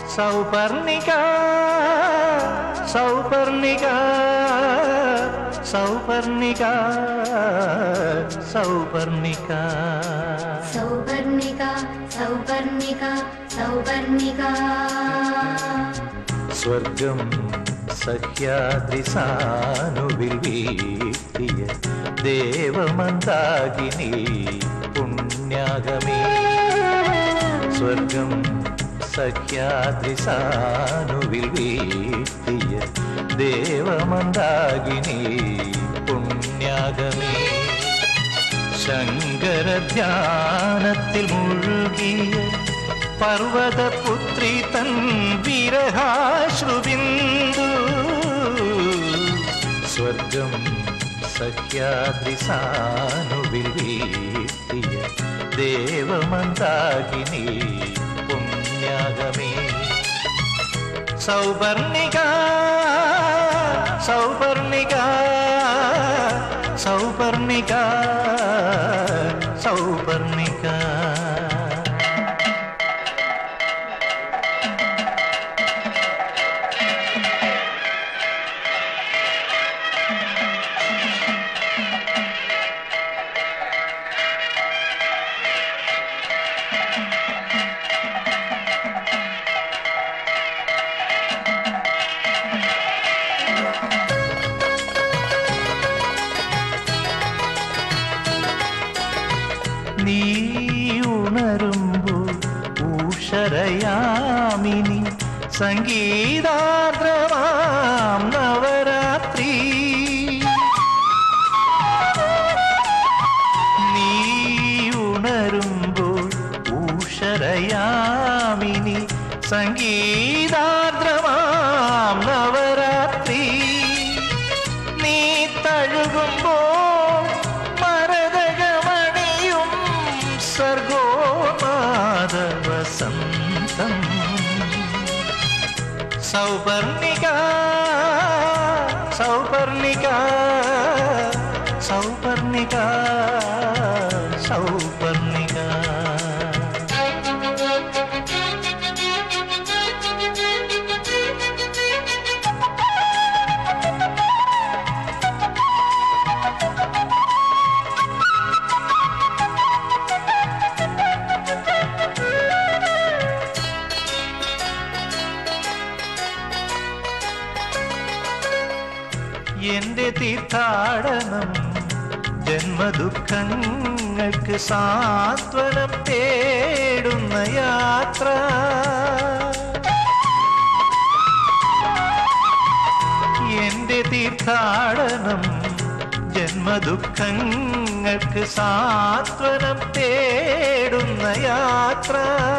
സൗപർണിക സൗപർണിക സൗപർണിക സൗപർണിക സൗപർണിക സൗപർണിക സൗപർണിക സ്വർഗം സഹ്യാദ്രി സാനുവിൽ വീഴ്ത്തിയ ദേവമന്ദാകിനി പുണ്യാഗമേ സ്വർഗം സഖ്യാദ്രി സാനുവിൽ വീഴ്ത്തിയ ദേവമന്ദാകിനി പുണ്യാഗമേ ശങ്കരധ്യാനത്തിൽ മുഴുകിയ പർവതപുത്രി തൻ വിരഹാശ്രുബിന്ദു സ്വർഗം സഖ്യാദ്രി സാനുവിൽ വീഴ്ത്തിയ ദേവമന്ദാകിനി പുണ്യാഗമേ സൗപർണിക സൗപർണിക സൗപർണിക സൗപർണിക നീ ഉണരുമ്പോൾ ഊഷരയാമിനി സംഗീതാർദ്രമാം നവരാത്രി നീ ഉണരുമ്പോൾ ഊഷരയാമിനി സംഗീതാർദ്രമാം നവരാത്രി നീ തഴുകുമ്പോൾ മരതകമണിയും സർഗോമാത വസന്തം സൗപർണിക സൗപർണിക സൗപർണിക സൗപർണിക എന്റെ തീർത്ഥാടനം ജന്മദുഃഖങ്ങൾക്ക് സാന്ത്വനം തേടുന്ന യാത്ര എന്റെ തീർത്ഥാടനം ജന്മദുഃഖങ്ങൾക്ക് സാന്ത്വനം തേടുന്ന യാത്ര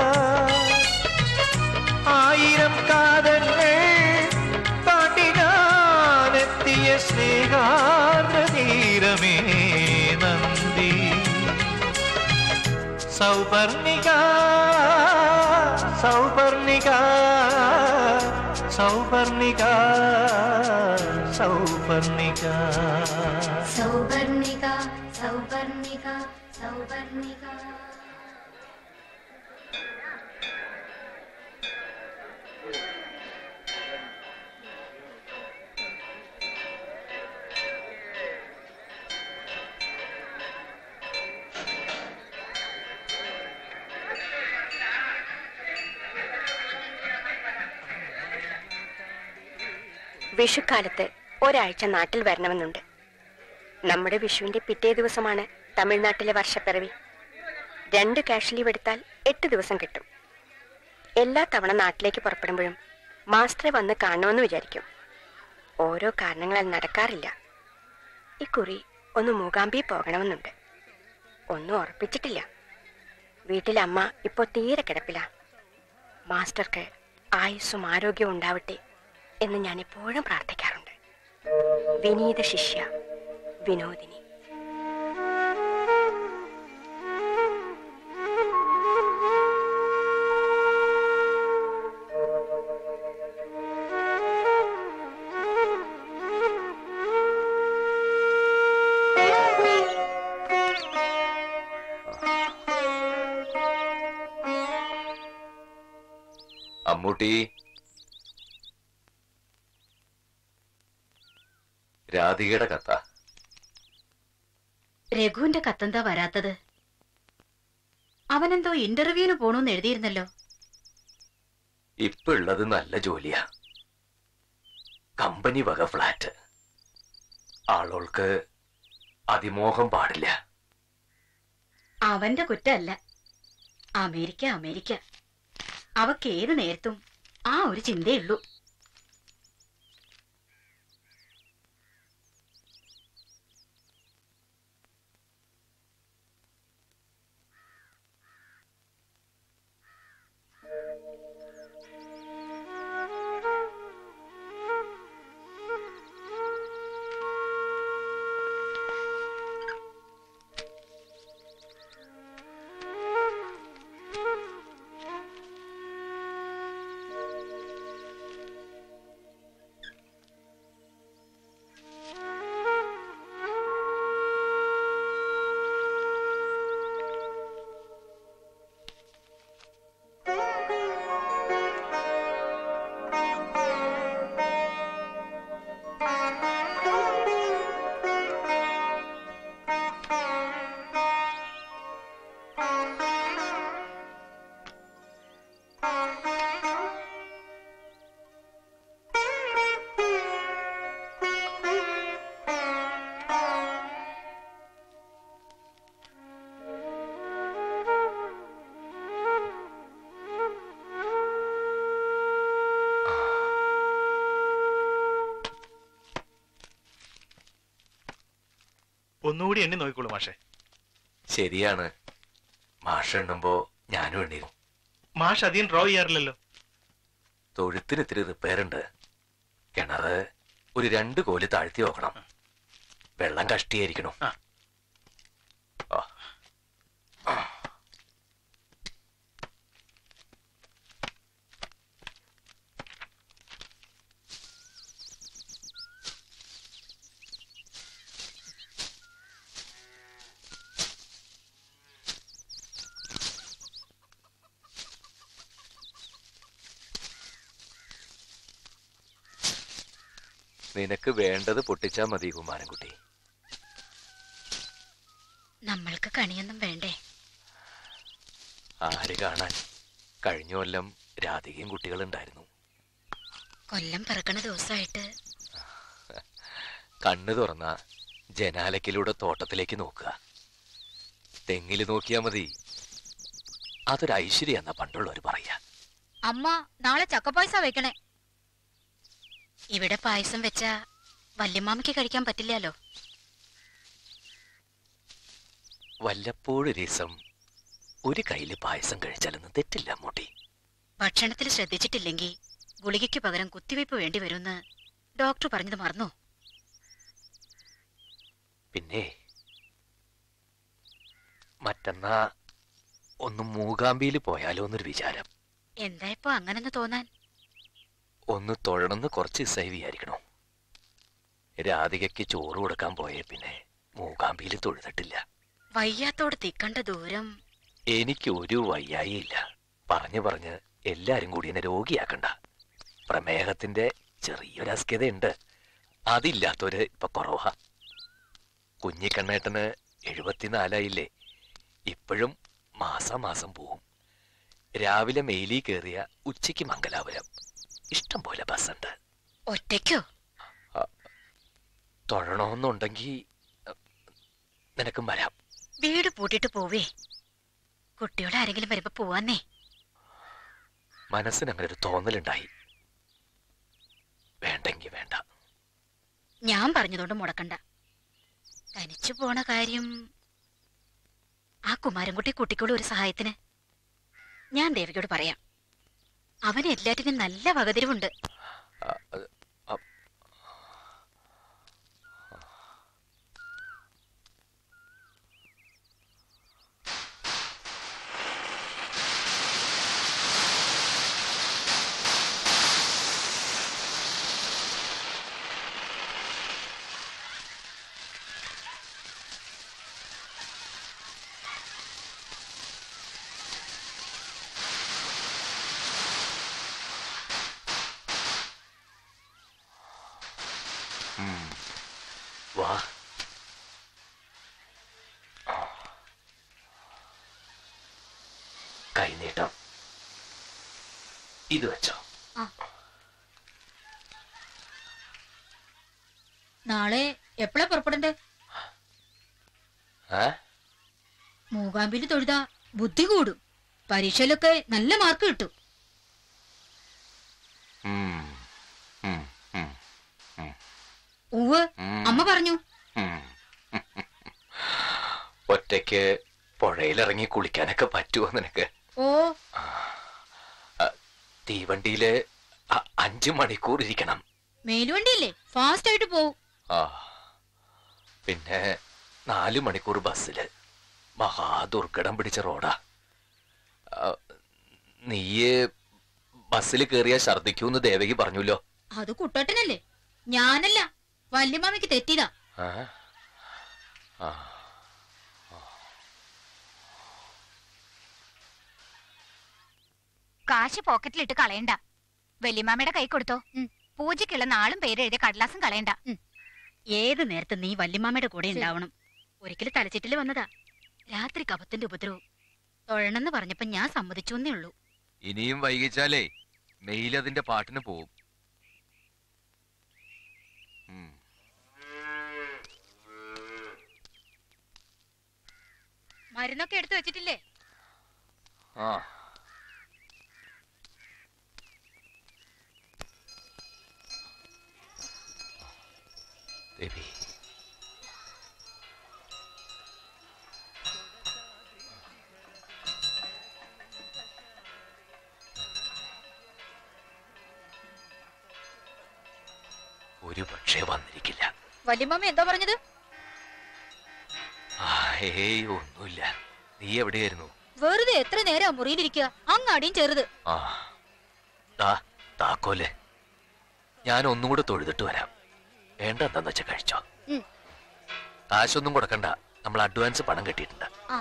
ആയിരം കാതങ്ങൾ താണ്ടി ഞാനെത്തിയ സ്നേഹാർദ്രതീരമേ നന്ദി സൗപർണിക സൗപർണിക സൗപർണിക സൗപർണിക സൗപർണിക സൗപർണിക സൗപർണിക വിഷുക്കാലത്ത് ഒരാഴ്ച നാട്ടിൽ വരണമെന്നുണ്ട് നമ്മുടെ വിഷുവിന്റെ പിറ്റേ ദിവസമാണ് തമിഴ്നാട്ടിലെ വർഷപ്പിറവി രണ്ട് ക്യാഷ് ലീവ് എടുത്താൽ എട്ട് ദിവസം കിട്ടും എല്ലാ തവണ നാട്ടിലേക്ക് പുറപ്പെടുമ്പോഴും മാസ്റ്ററെ വന്ന് കാണണമെന്ന് വിചാരിക്കും ഓരോ കാരണങ്ങളാൽ നടക്കാറില്ല ഇക്കുറി ഒന്ന് മൂകാമ്പി പോകണമെന്നുണ്ട് ഒന്നും ഉറപ്പിച്ചിട്ടില്ല വീട്ടിലമ്മ ഇപ്പോൾ തീരെ കിടപ്പില്ല മാസ്റ്റർക്ക് ആയുസ്സും ആരോഗ്യവും ഉണ്ടാവട്ടെ എന്ന് ഞാൻ എപ്പോഴും പ്രാർത്ഥിക്കാറുണ്ട് വിനീത ശിഷ്യ വിനോദിനി അമ്മൂട്ടി രാധികയുടെ കത്ത രഘുവിന്റെ കത്തെന്താ വരാത്തത് അവനെന്തോ ഇന്റർവ്യൂവിന് പോണൂന്ന് എഴുതിയിരുന്നല്ലോ ഇപ്പൊ ഉള്ളത് നല്ല ജോലിയാ കമ്പനി വക ഫ്ലാറ്റ് ആളുകൾക്ക് അതിമോഹം പാടില്ല അവന്റെ കുറ്റമല്ല അമേരിക്ക അമേരിക്ക അവക്ക് ഏത് നേരത്തും ആ ഒരു ചിന്തയുള്ളൂ ഒന്നുകൂടി എണ്ണി നോക്കിക്കോളൂ മാഷെ ശരിയാണ് മാഷ എണ്ണുമ്പോ ഞാനും എണ്ണിരും മാഷ് അധികം ഡ്രോ ചെയ്യാറില്ലല്ലോ തൊഴുത്തിന് ഇത്തിരി റിപ്പയർ ഉണ്ട് കിണറ് ഒരു രണ്ട് കോല് താഴ്ത്തി നോക്കണം വെള്ളം കഷ്ടിയായിരിക്കണം ആ. ആ. ആ. നിനക്ക് വേണ്ടത് പൊട്ടിച്ചാ മതി കുമാരൻകുട്ടി നമ്മൾക്ക് കണിയൊന്നും വേണ്ടേ ആര് കാണാൻ കഴിഞ്ഞ കൊല്ലം രാധികയും കുട്ടികളുണ്ടായിരുന്നു കൊല്ലം പിറക്കണ ദിവസമായിട്ട് കണ്ണു തുറന്ന ജനാലക്കിലൂടെ തോട്ടത്തിലേക്ക് നോക്കുക തെങ്ങില് നോക്കിയാ മതി അതൊരു ഐശ്വര്യ എന്ന പണ്ടുള്ളവർ പറയാ അമ്മ നാളെ ചക്കപ്പായസ വെക്കണേ ഇവിടെ പായസം വെച്ചാ വല്യമ്മാമയ്ക്ക് കഴിക്കാൻ പറ്റില്ലല്ലോ വല്ലപ്പോഴും ദിവസം ഒരു കയ്യില് പായസം കഴിച്ചാലൊന്നും തെറ്റില്ല മോട്ടി ഭക്ഷണത്തിൽ ശ്രദ്ധിച്ചിട്ടില്ലെങ്കിൽ ഗുളികയ്ക്ക് പകരം കുത്തിവയ്പ് വേണ്ടി വരുമെന്ന് ഡോക്ടർ പറഞ്ഞത് മറന്നു പിന്നെ മറ്റന്നാ ഒന്ന് മൂകാംബിയിൽ പോയാലോ എന്നൊരു വിചാരം എന്താ ഇപ്പൊ അങ്ങനെന്ന് തോന്നാൻ ഒന്ന് തൊഴണമെന്ന് കുറച്ച് ദിവസമായി വിചാരിക്കണോ രാധികയ്ക്ക് ചോറ് കൊടുക്കാൻ പോയേ പിന്നെ മൂകാംബിയിൽ തൊഴുതിട്ടില്ല വയ്യാത്തോട് തിക്കണ്ട ദൂരം എനിക്ക് ഒരു വയ്യായില്ല പറഞ്ഞു പറഞ്ഞ് എല്ലാരും കൂടി എന്നെ രോഗിയാക്കണ്ട പ്രമേഹത്തിന്റെ ചെറിയൊരു അസ്കതയുണ്ട് അതില്ലാത്തൊരു ഇപ്പൊ കുറവാ കുഞ്ഞിക്കണ്ണേട്ടന് എഴുപത്തിനാലായില്ലേ ഇപ്പോഴും മാസം മാസം പോവും രാവിലെ മെയിലി കയറിയ ഉച്ചയ്ക്ക് മംഗലാപുരം ഇഷ്ടം പോലെ ബസ്സുണ്ട് ഒറ്റയ്ക്കോ തൊഴണമെന്നുണ്ടെങ്കിൽ നിനക്കും വരാം വീട് പൂട്ടിട്ട് പോവേ കുട്ടിയോട് ആരെങ്കിലും വരുമ്പോ പോവാന്നേ മനസ്സിന് അങ്ങനെ ഒരു തോന്നലുണ്ടായി വേണ്ടെങ്കി വേണ്ട ഞാൻ പറഞ്ഞതുകൊണ്ട് മുടക്കണ്ട തനിച്ചു പോണ കാര്യം ആ കുമാരൻകുട്ടി കുട്ടിക്കുള്ള ഒരു സഹായത്തിന് ഞാൻ ദേവികയോട് പറയാം അവന് എല്ലാറ്റിനും നല്ല വകതിരിവുണ്ട് ആ, അത്, ആ, കൈനീട്ടം ഇത് വെച്ചോ നാളെ എപ്പോഴാ പുറപ്പെടണ്ടേ ഏ മൂകാമ്പിൽ തൊഴുതാ ബുദ്ധി കൂടും പരീക്ഷയിലൊക്കെ നല്ല മാർക്ക് കിട്ടും ഉം, ഉം, ഉം, ഉവ് ഉം, അമ്മ പറഞ്ഞു ഉം. ഒറ്റയ്ക്ക് പുഴയിലിറങ്ങി കുളിക്കാനൊക്കെ പറ്റുമോ നിനക്ക് ഓ തീവണ്ടിയില് അ- അഞ്ച് മണിക്കൂർ ഇരിക്കണം മേലുവണ്ടിയില്ലേ ഫാസ്റ്റ് ആയിട്ട് പോവും ആ പിന്നെ നാല് മണിക്കൂർ ബസ്സില് മഹാദുർഘടം പിടിച്ച റോഡാ ആ, നീയ് ബസ്സിൽ കയറിയാ ഛർദിക്കൂന്ന് ദേവകി പറഞ്ഞല്ലോ അത് കുട്ടട്ടനല്ലേ ഞാനല്ല വല്യമാമയ്ക്ക് തെറ്റിയതാ ആ? ആ. കാശ് പോക്കറ്റിലിട്ട് കളയണ്ട വല്യമാമയുടെ കൈ കൊടുത്തോ ഉം. പൂജയ്ക്കുള്ള നാളും പേരെഴുതിയ കടലാസും കളയണ്ട ഏത് നേരത്ത് നീ വല്യമാമയുടെ കൂടെ ഉണ്ടാവണം ഒരിക്കലും തലച്ചിട്ടില് വന്നതാ രാത്രി കപത്തിന്റെ ഉപദ്രവം തൊഴണെന്ന് പറഞ്ഞപ്പോ ഞാൻ സമ്മതിച്ചു എന്നേ ഉള്ളൂ ഇനിയും വൈകിച്ചാലേ മെയിൽ അതിന്റെ പാട്ടിന് പോവും ഉം. മരുന്നൊക്കെ എടുത്തു വെച്ചിട്ടില്ലേ ആ ദേവി ഒരു പക്ഷേ വന്നിരിക്കില്ല വല്യമാമ എന്താ പറഞ്ഞത് ആ, ഏയ് ഒന്നുമില്ല നീ എവിടെയായിരുന്നു വെറുതെ എത്ര നേരം മുറിയിലിരിക്കുക അങ്ങാടിയും ചെറുത് ആ ദാ താക്കോല് ഞാൻ ഒന്നും കൂടെ തൊഴുതിട്ട് വരാം വേണ്ട എന്താന്ന് വെച്ചാ കഴിച്ചോ ഉം. കാശൊന്നും കൊടുക്കണ്ട നമ്മൾ അഡ്വാൻസ് പണം കിട്ടിയിട്ടുണ്ട് ആ.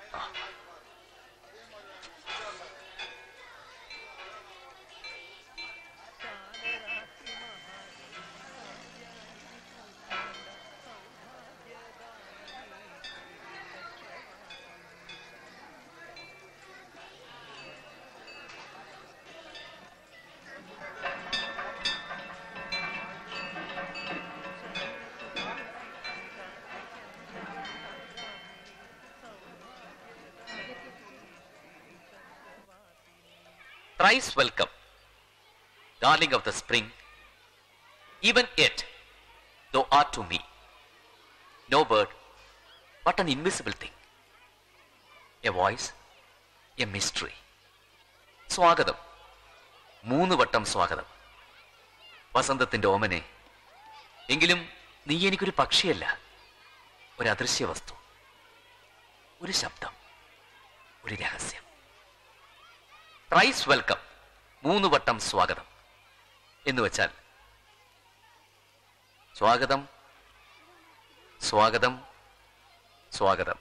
Thrice welcome, darling of the spring. Even yet, thou art to me no bird, but an invisible thing. A voice, a mystery. സ്വാഗതം മൂന്ന് വട്ടം സ്വാഗതം വസന്തത്തിന്റെ ഓമനെ എങ്കിലും നീ എനിക്കൊരു പക്ഷിയല്ല ഒരു അദൃശ്യ വസ്തു ഒരു ശബ്ദം ഒരു രഹസ്യം റൈസ് വെൽക്കം മൂന്ന് വട്ടം സ്വാഗതം എന്ന് വെച്ചാൽ സ്വാഗതം സ്വാഗതം സ്വാഗതം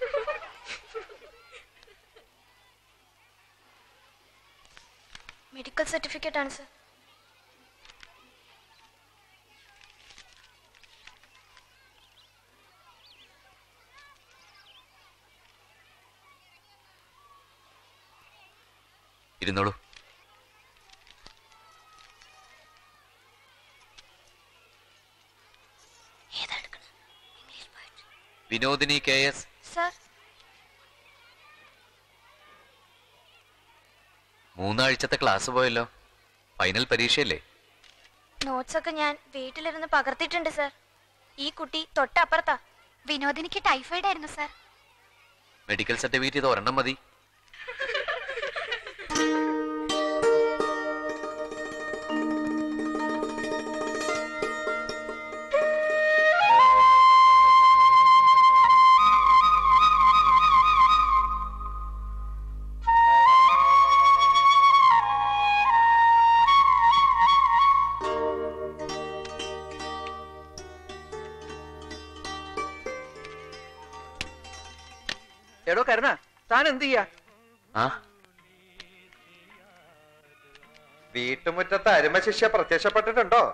മെഡിക്കൽ സർട്ടിഫിക്കറ്റ് ആണ് സർ ഇരുന്നോളൂ വിനോദിനി കെ എസ് സർ മൂന്നാഴ്ചത്തെ ക്ലാസ് പോയല്ലോ ഫൈനൽ പരീക്ഷയല്ലേ നോട്ട്സ് ഒക്കെ ഞാൻ വീട്ടിലിരുന്ന് പകർത്തിയിട്ടുണ്ട് സർ ഈ കുട്ടി തൊട്ടപ്പുറത്താ വിനോദിനിക്ക് ടൈഫോയിഡ് ആയിരുന്നു സർ മെഡിക്കൽ സർട്ടിഫിക്കറ്റ് ഇത് ഒരെണ്ണം മതി എടോ കരുണ താൻ എന്ത് ചെയ്യാ ആ വീട്ടുമുറ്റത്ത് അരുമ ശിഷ്യ പ്രത്യക്ഷപ്പെട്ടിട്ടുണ്ടോ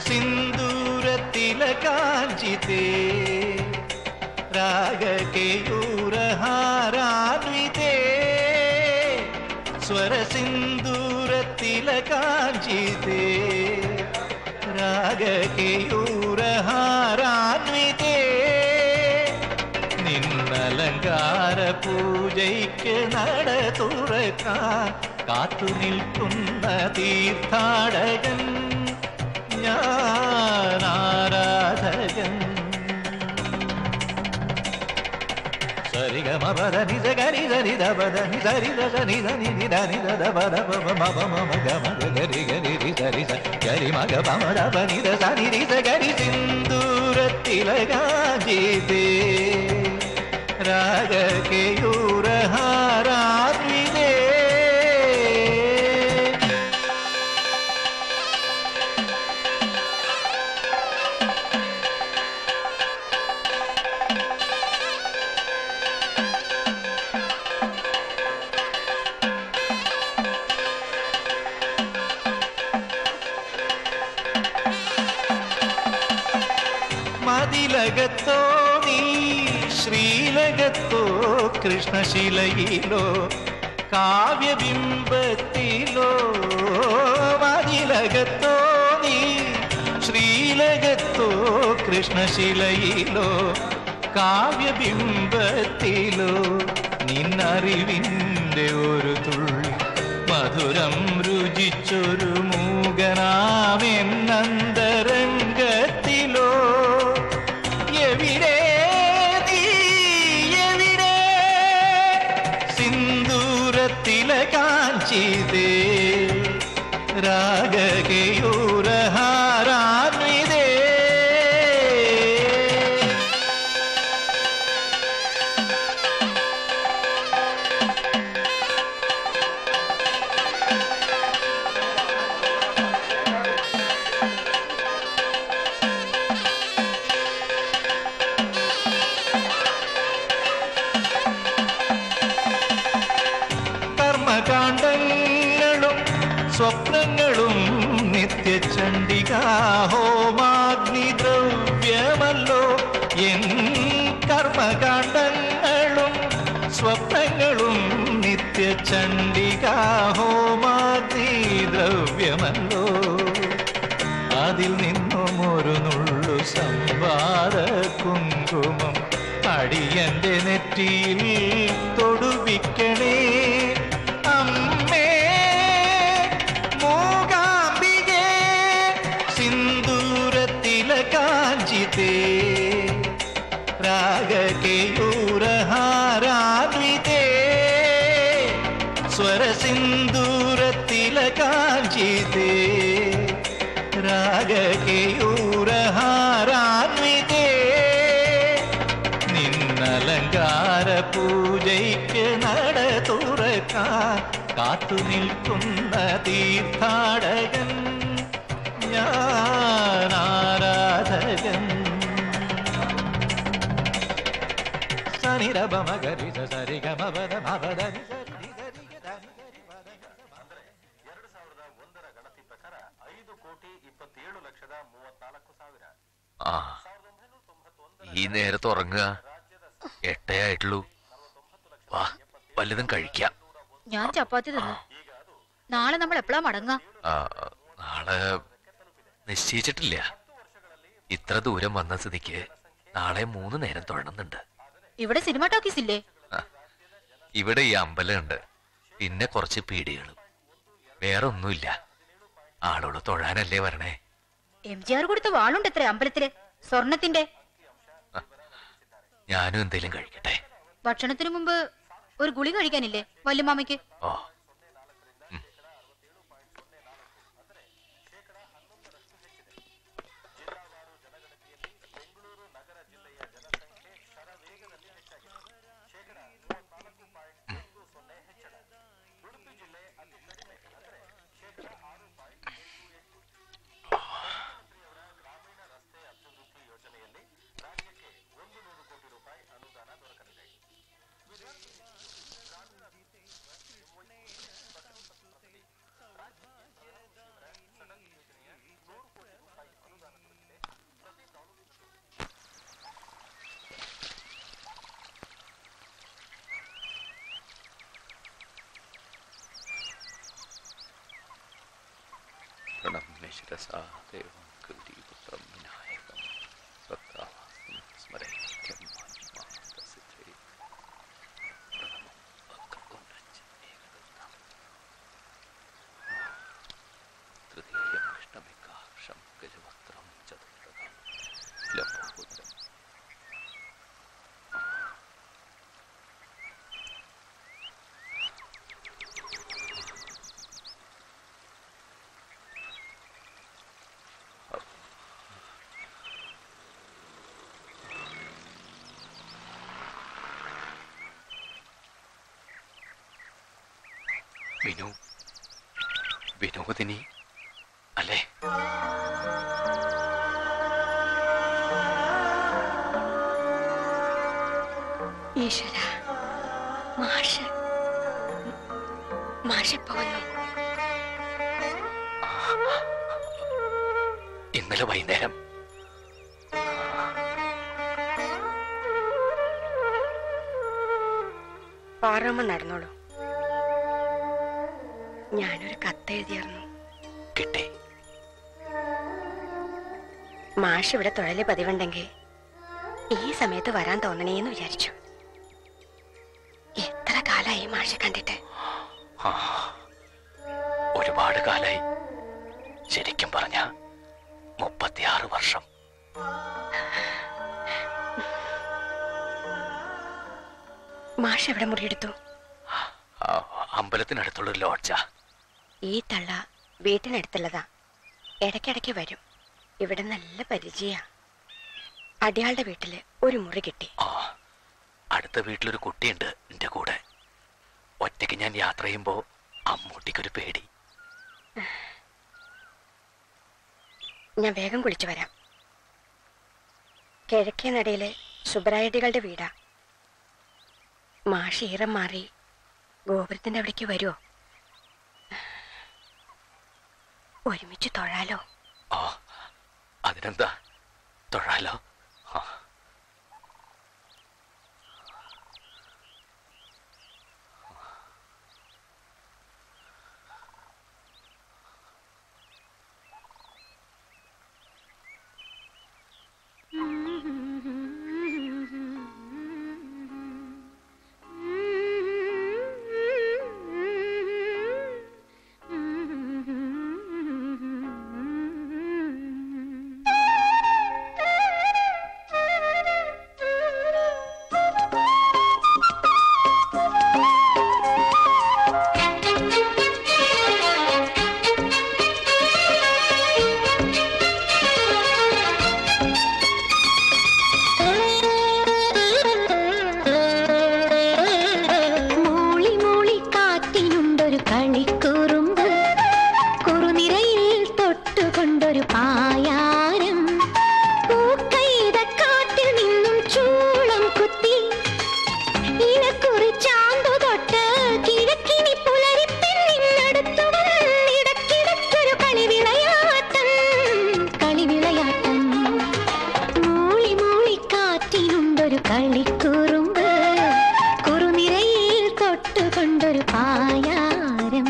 സ്വരസിന്ദൂരത്തില കാഞ്ചിതേ രാഗകേയൂരഹാരാന്വിതേ സ്വരസിന്ദൂരത്തില കാഞ്ചിതേ രാഗകേയൂരഹാരാന്വിതേ നിന്നലങ്കാര പൂജയ്ക്ക് നട തുറക്കാൻ കാത്തു നിൽക്കുന്ന തീർത്ഥാടകൻ ഞാൻ ആരാധകൻ സരിഗമപദ നിജ ഗരി ധരി ദപദ നി സരി ദ നി ധ നി നി ധ നി ധ ധ പ ധ പ പ മ പ മ മ ഗ മ ഗ ഗരി ഗരി രി സരി സ ഗരി മ ഗ പ മ ധ പ നി ധ സ നി രി സ ഗരി സിന്ദൂരത്തിലകാജിതേ രാഗകേയൂരഹാരാദ്വിതേ മതിലകത്തോ നീ ശ്രീലകത്തോ കൃഷ്ണശിലയിലോ കാവ്യബിംബത്തിലോ മതിലകത്തോ നീ ശ്രീലകത്തോ കൃഷ്ണശിലയിലോ കാവ്യബിംബത്തിലോ നിന്നറിവിൻ്റെ ഒരു തുള്ളി മധുരം രുചിച്ചൊരു മൂകനാമെന്നന്തരംഗത്തിലോ എവിടെ നീ എവിടെ സിന്ദൂരത്തിലെ കാഞ്ചിതേ രാഗകയൂരഹാരാന്വിതേ കർമ്മകാണ്ഡങ്ങളും സ്വപ്നങ്ങളും നിത്യചണ്ഡികാ ഹോമാഗ്നി ദ്രവ്യമല്ലോ എൻ കർമ്മകാണ്ഡങ്ങളും സ്വപ്നങ്ങളും നിത്യചണ്ഡികാ ഹോമാഗ്നി ദ്രവ്യമല്ലോ അതിൽ നിന്നും ഒരു നുള്ളു സംവാദ കുങ്കുമം അടിയന്റെ നെറ്റിയിൽ തൊടുവിക്കണേ അമ്മേ മൂകാംബികേ സിന്ദൂരത്തിലെ കാഞ്ചിതേ രാഗകേയൂരഹാരാന്വിതേ സ്വരസിന്ദൂരത്തിലെ കാഞ്ചിതേ രാഗകേയൂരഹാരാന്വിതേ നിന്നലങ്കാര പൂജയ്ക്ക് നട തുറക്കാൻ കാത്തു നിൽക്കുന്ന തീർത്ഥാടകൻ ഞാൻ ആരാധകൻ സനിരപമകരി സരിഗമപദ മപദനി സരി സരി ഗദനി സരി പദനി ആ ഈ നേരത്ത് ഉറങ്ങുക എട്ടേ ആയിട്ടുള്ളൂ വാ വല്ലതും കഴിക്കാം ഞാൻ ചപ്പാത്തി തിന്നു നാളെ നമ്മൾ എപ്പോഴാ മടങ്ങാ ആ, നാളെ നിശ്ചയിച്ചിട്ടില്ല ഇത്ര ദൂരം വന്ന സ്ഥിതിക്ക് നാളെ മൂന്ന് നേരം തൊഴണമെന്നുണ്ട് ഇവിടെ സിനിമ ടോക്കീസ് ഇല്ലേ ഇവിടെ ഈ അമ്പലമുണ്ട് പിന്നെ കുറച്ച് പീടികളും വേറെ ഒന്നുമില്ല ആളോട് തൊഴാനല്ലേ വരണേ എം ജി ആർ കൊടുത്ത വാളുണ്ട് എത്ര അമ്പലത്തില് സ്വർണത്തിന്റെ ഞാനും എന്തേലും കഴിക്കട്ടെ ഭക്ഷണത്തിന് മുമ്പ് ഒരു ഗുളി കഴിക്കാനില്ലേ വല്യമാമയ്ക്ക് ഓ ശിരസാ ദേവം ഗൗരീപുത്രം വിനായകം ഭക്താവാസ്യം സ്മരൈക്യം മാനസിദ്ധേ തൃതീയം കൃഷ്ണമികാക്ഷം ഗജവക്ത്രം ചതുർത്ഥകം ലംബോദരം വിനു വിനോദിനി അല്ലേ ഈശ്വര മാഷ് മാഷിപ്പോ വന്നു ഇന്നലെ വൈകുന്നേരം പാറമ്മ നടന്നോളൂ ഞാനൊരു കത്തെഴുതിയായിരുന്നു കിട്ടി മാഷ് ഇവിടെ തൊഴില് പതിവുണ്ടെങ്കിൽ ഈ സമയത്ത് വരാൻ തോന്നണേന്ന് വിചാരിച്ചു എത്ര കാലായി മാഷ് കണ്ടിട്ട് ആ, ഒരുപാട് കാലായി ശരിക്കും പറഞ്ഞ മുപ്പത്തിയാറ് വർഷം മാഷ് എവിടെ മുറിയെടുത്തു ആ, അമ്പലത്തിനടുത്തുള്ളൊരു ലോഡ്ജാ ഈ തള്ള വീട്ടിനടുത്തുള്ളതാ ഇടയ്ക്കിടയ്ക്ക് വരും ഇവിടെ നല്ല പരിചയ അടിയാളുടെ വീട്ടില് ഒരു മുറി കിട്ടി ആ അടുത്ത വീട്ടിലൊരു കുട്ടിയുണ്ട് എന്റെ കൂടെ ഒറ്റയ്ക്ക് ഞാൻ യാത്ര ചെയ്യുമ്പോ അമ്മൂട്ടിക്കൊരു പേടി ഞാൻ വേഗം കുളിച്ചു വരാം കിഴക്കേ നടയിലെ സുബ്രായടികളുടെ വീടാ മാഷ് ഈറം മാറി ഗോപുരത്തിന്റെ അവിടേക്ക് വരുമോ ഒരുമിച്ച് തൊഴാലോ ആ അതിനെന്താ തൊഴാലോ ആ മൂളി മൂളി കാറ്റിനുണ്ടൊരു കളിക്കുറുമ്പ് കുറുനിരയിൽ തൊട്ടുകൊണ്ടൊരു പായാരം പൂക്കൈത കാറ്റിൽ നിന്നും ചൂളം കുത്തി ഇലക്കുറി ചാന്തു തൊട്ട് കിഴക്കിനി പുലരിപ്പെണ്ണിനടുത്തു വന്നിടക്കിടയ്ക്കൊരു കളിവിളയാട്ടം കളിവിളയാട്ടം മൂളി മൂളി കാറ്റിനുണ്ടൊരു കളിക്കുറുമ്പ് കുറുനിരയിൽ തൊട്ടുകൊണ്ടൊരു പായാരം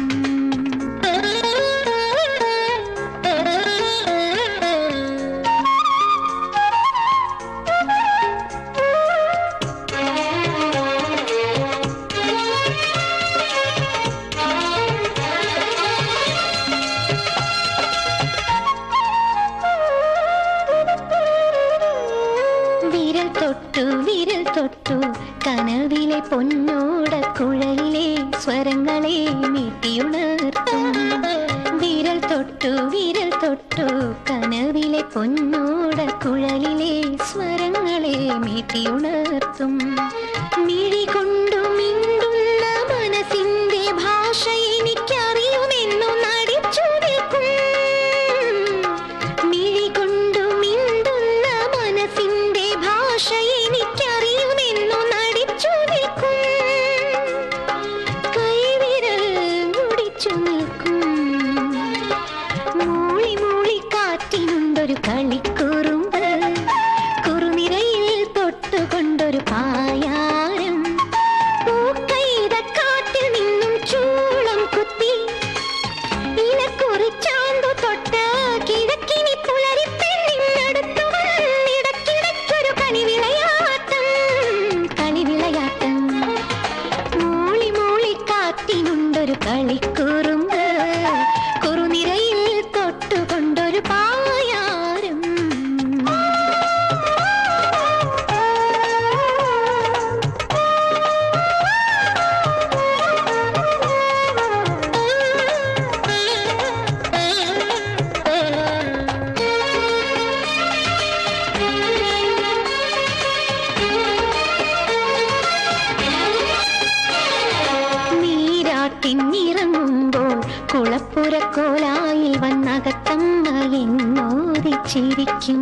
വിരൽ തൊട്ടു വിരൽ തൊട്ടു കനവിലെ പൊന്നോട കുഴലിലെ സ്വരങ്ങളെ മീട്ടിയുണർത്തും വിരൽ തൊട്ടു വിരൽ തൊട്ടു കനവിലെ പൊന്നോട കുഴലിലെ സ്വരങ്ങളെ മീട്ടിയുണർത്തും മിഴി കൊണ്ടു മിണ്ടുന്ന മനസ്സിന്റെ ഭാഷ എനിക്കറിയുമെന്നു നടിച്ചു നിൽക്കും മിഴി കൊണ്ടു മിണ്ടുന്ന മനസ്സിന്റെ ഭാഷ എനിക്കറിയുമെന്നു നടിച്ചു നിൽക്കും കൈവിരൽ മുടിച്ചു നിൽക്കും മൂളി മൂളി കാറ്റിനുണ്ടൊരു കളിക്കുറുമ്പ് കുറുനിരയിൽ തൊട്ടുകൊണ്ടൊരു പായാരം പൂക്കൈത കാറ്റിൽ നിന്നും ചൂളം കുത്തി ഇലക്കുറി ചാന്തു തൊട്ട് എന്നോതി ചിരിക്കും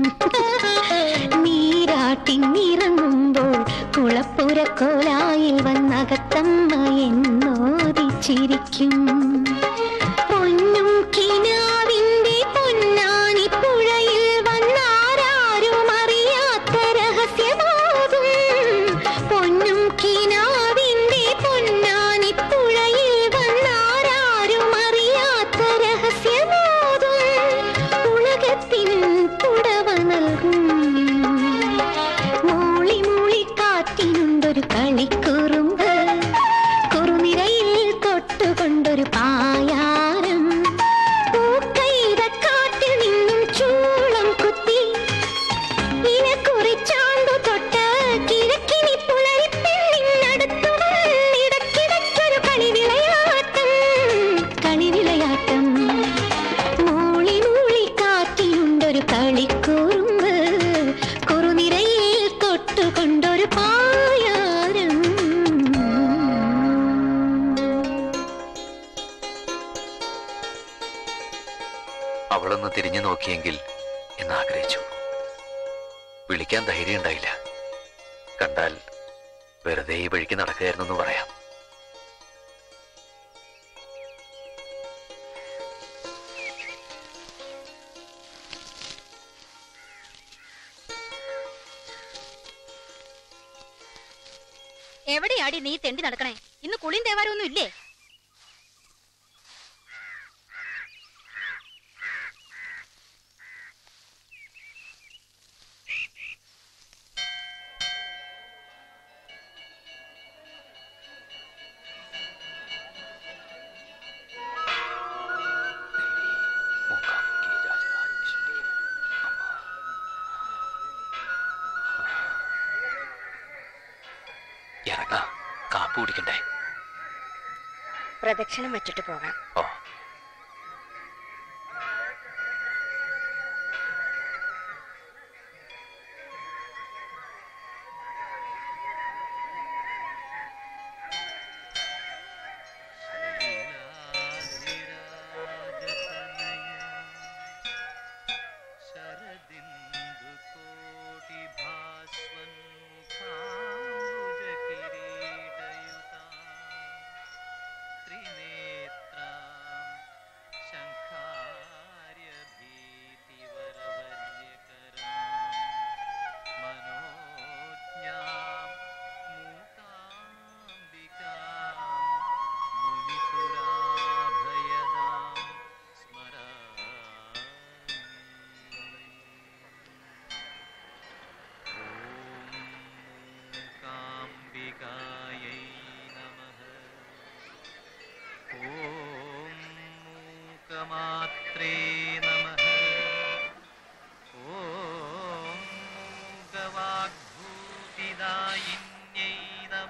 നീരാട്ടിന്നിറങ്ങുമ്പോൾ കുളപ്പുരക്കോലായിൽ വന്നകത്തമ്മ എന്നോതി ചിരിക്കും പൊന്നും കിനാവിന്റെ പൊന്നാനി പുഴയിൽ വന്നാരാരും അറിയാത്ത രഹസ്യമാകും പൊന്നും കിനാവിന്റെ പൊന്നാനി പുഴയിൽ വന്നാരാരും അറിയാത്ത രഹസ്യമാകും ഉലകത്തിന് പുടവ നൽകും മൂളി മൂളി കാറ്റിനുണ്ടൊരു കളിക്കുറുമ്പ് കുറുനിരയിൽ തൊട്ടുകൊണ്ടൊരു പായാരം പൂക്കൈതക്കാട്ടിൽ നിന്നും ചൂളം കുത്തി ഇനക്കുറിച്ചാണ്ടു തൊട്ട് കിഴക്കിനി പുലരിപ്പെണ്ണിനടുത്തു ഇടക്കിടയ്ക്കൊരു കളിവിളയാട്ടം കളിവിളയാട്ടം മൂളി മൂളി കാറ്റിലുണ്ടൊരു കളിക്കുറുമ്പ് കുറുനിരയിൽ തൊട്ടുകൊണ്ടൊരു പായാരം അവളൊന്ന് തിരിഞ്ഞു നോക്കിയെങ്കിൽ എന്ന് ആഗ്രഹിച്ചു വിളിക്കാൻ ധൈര്യം ഉണ്ടായില്ല കണ്ടാൽ വെറുതെ ഈ വഴിക്ക് നടക്കുകയായിരുന്നു എന്ന് പറയാം എവിടെയാടി നീ തെണ്ടി നടക്കണേ ഇന്ന് കുളിയും തേവാരൊന്നും ഇല്ലേ ഇറങ്ങ കാപ്പി കുടിക്കണ്ടേ പ്രദക്ഷിണം വച്ചിട്ട് പോകാം ഓ മാത്രേ നമ ഓം മൂകവാഗ്ഭൂതിദായിന്യൈ നമ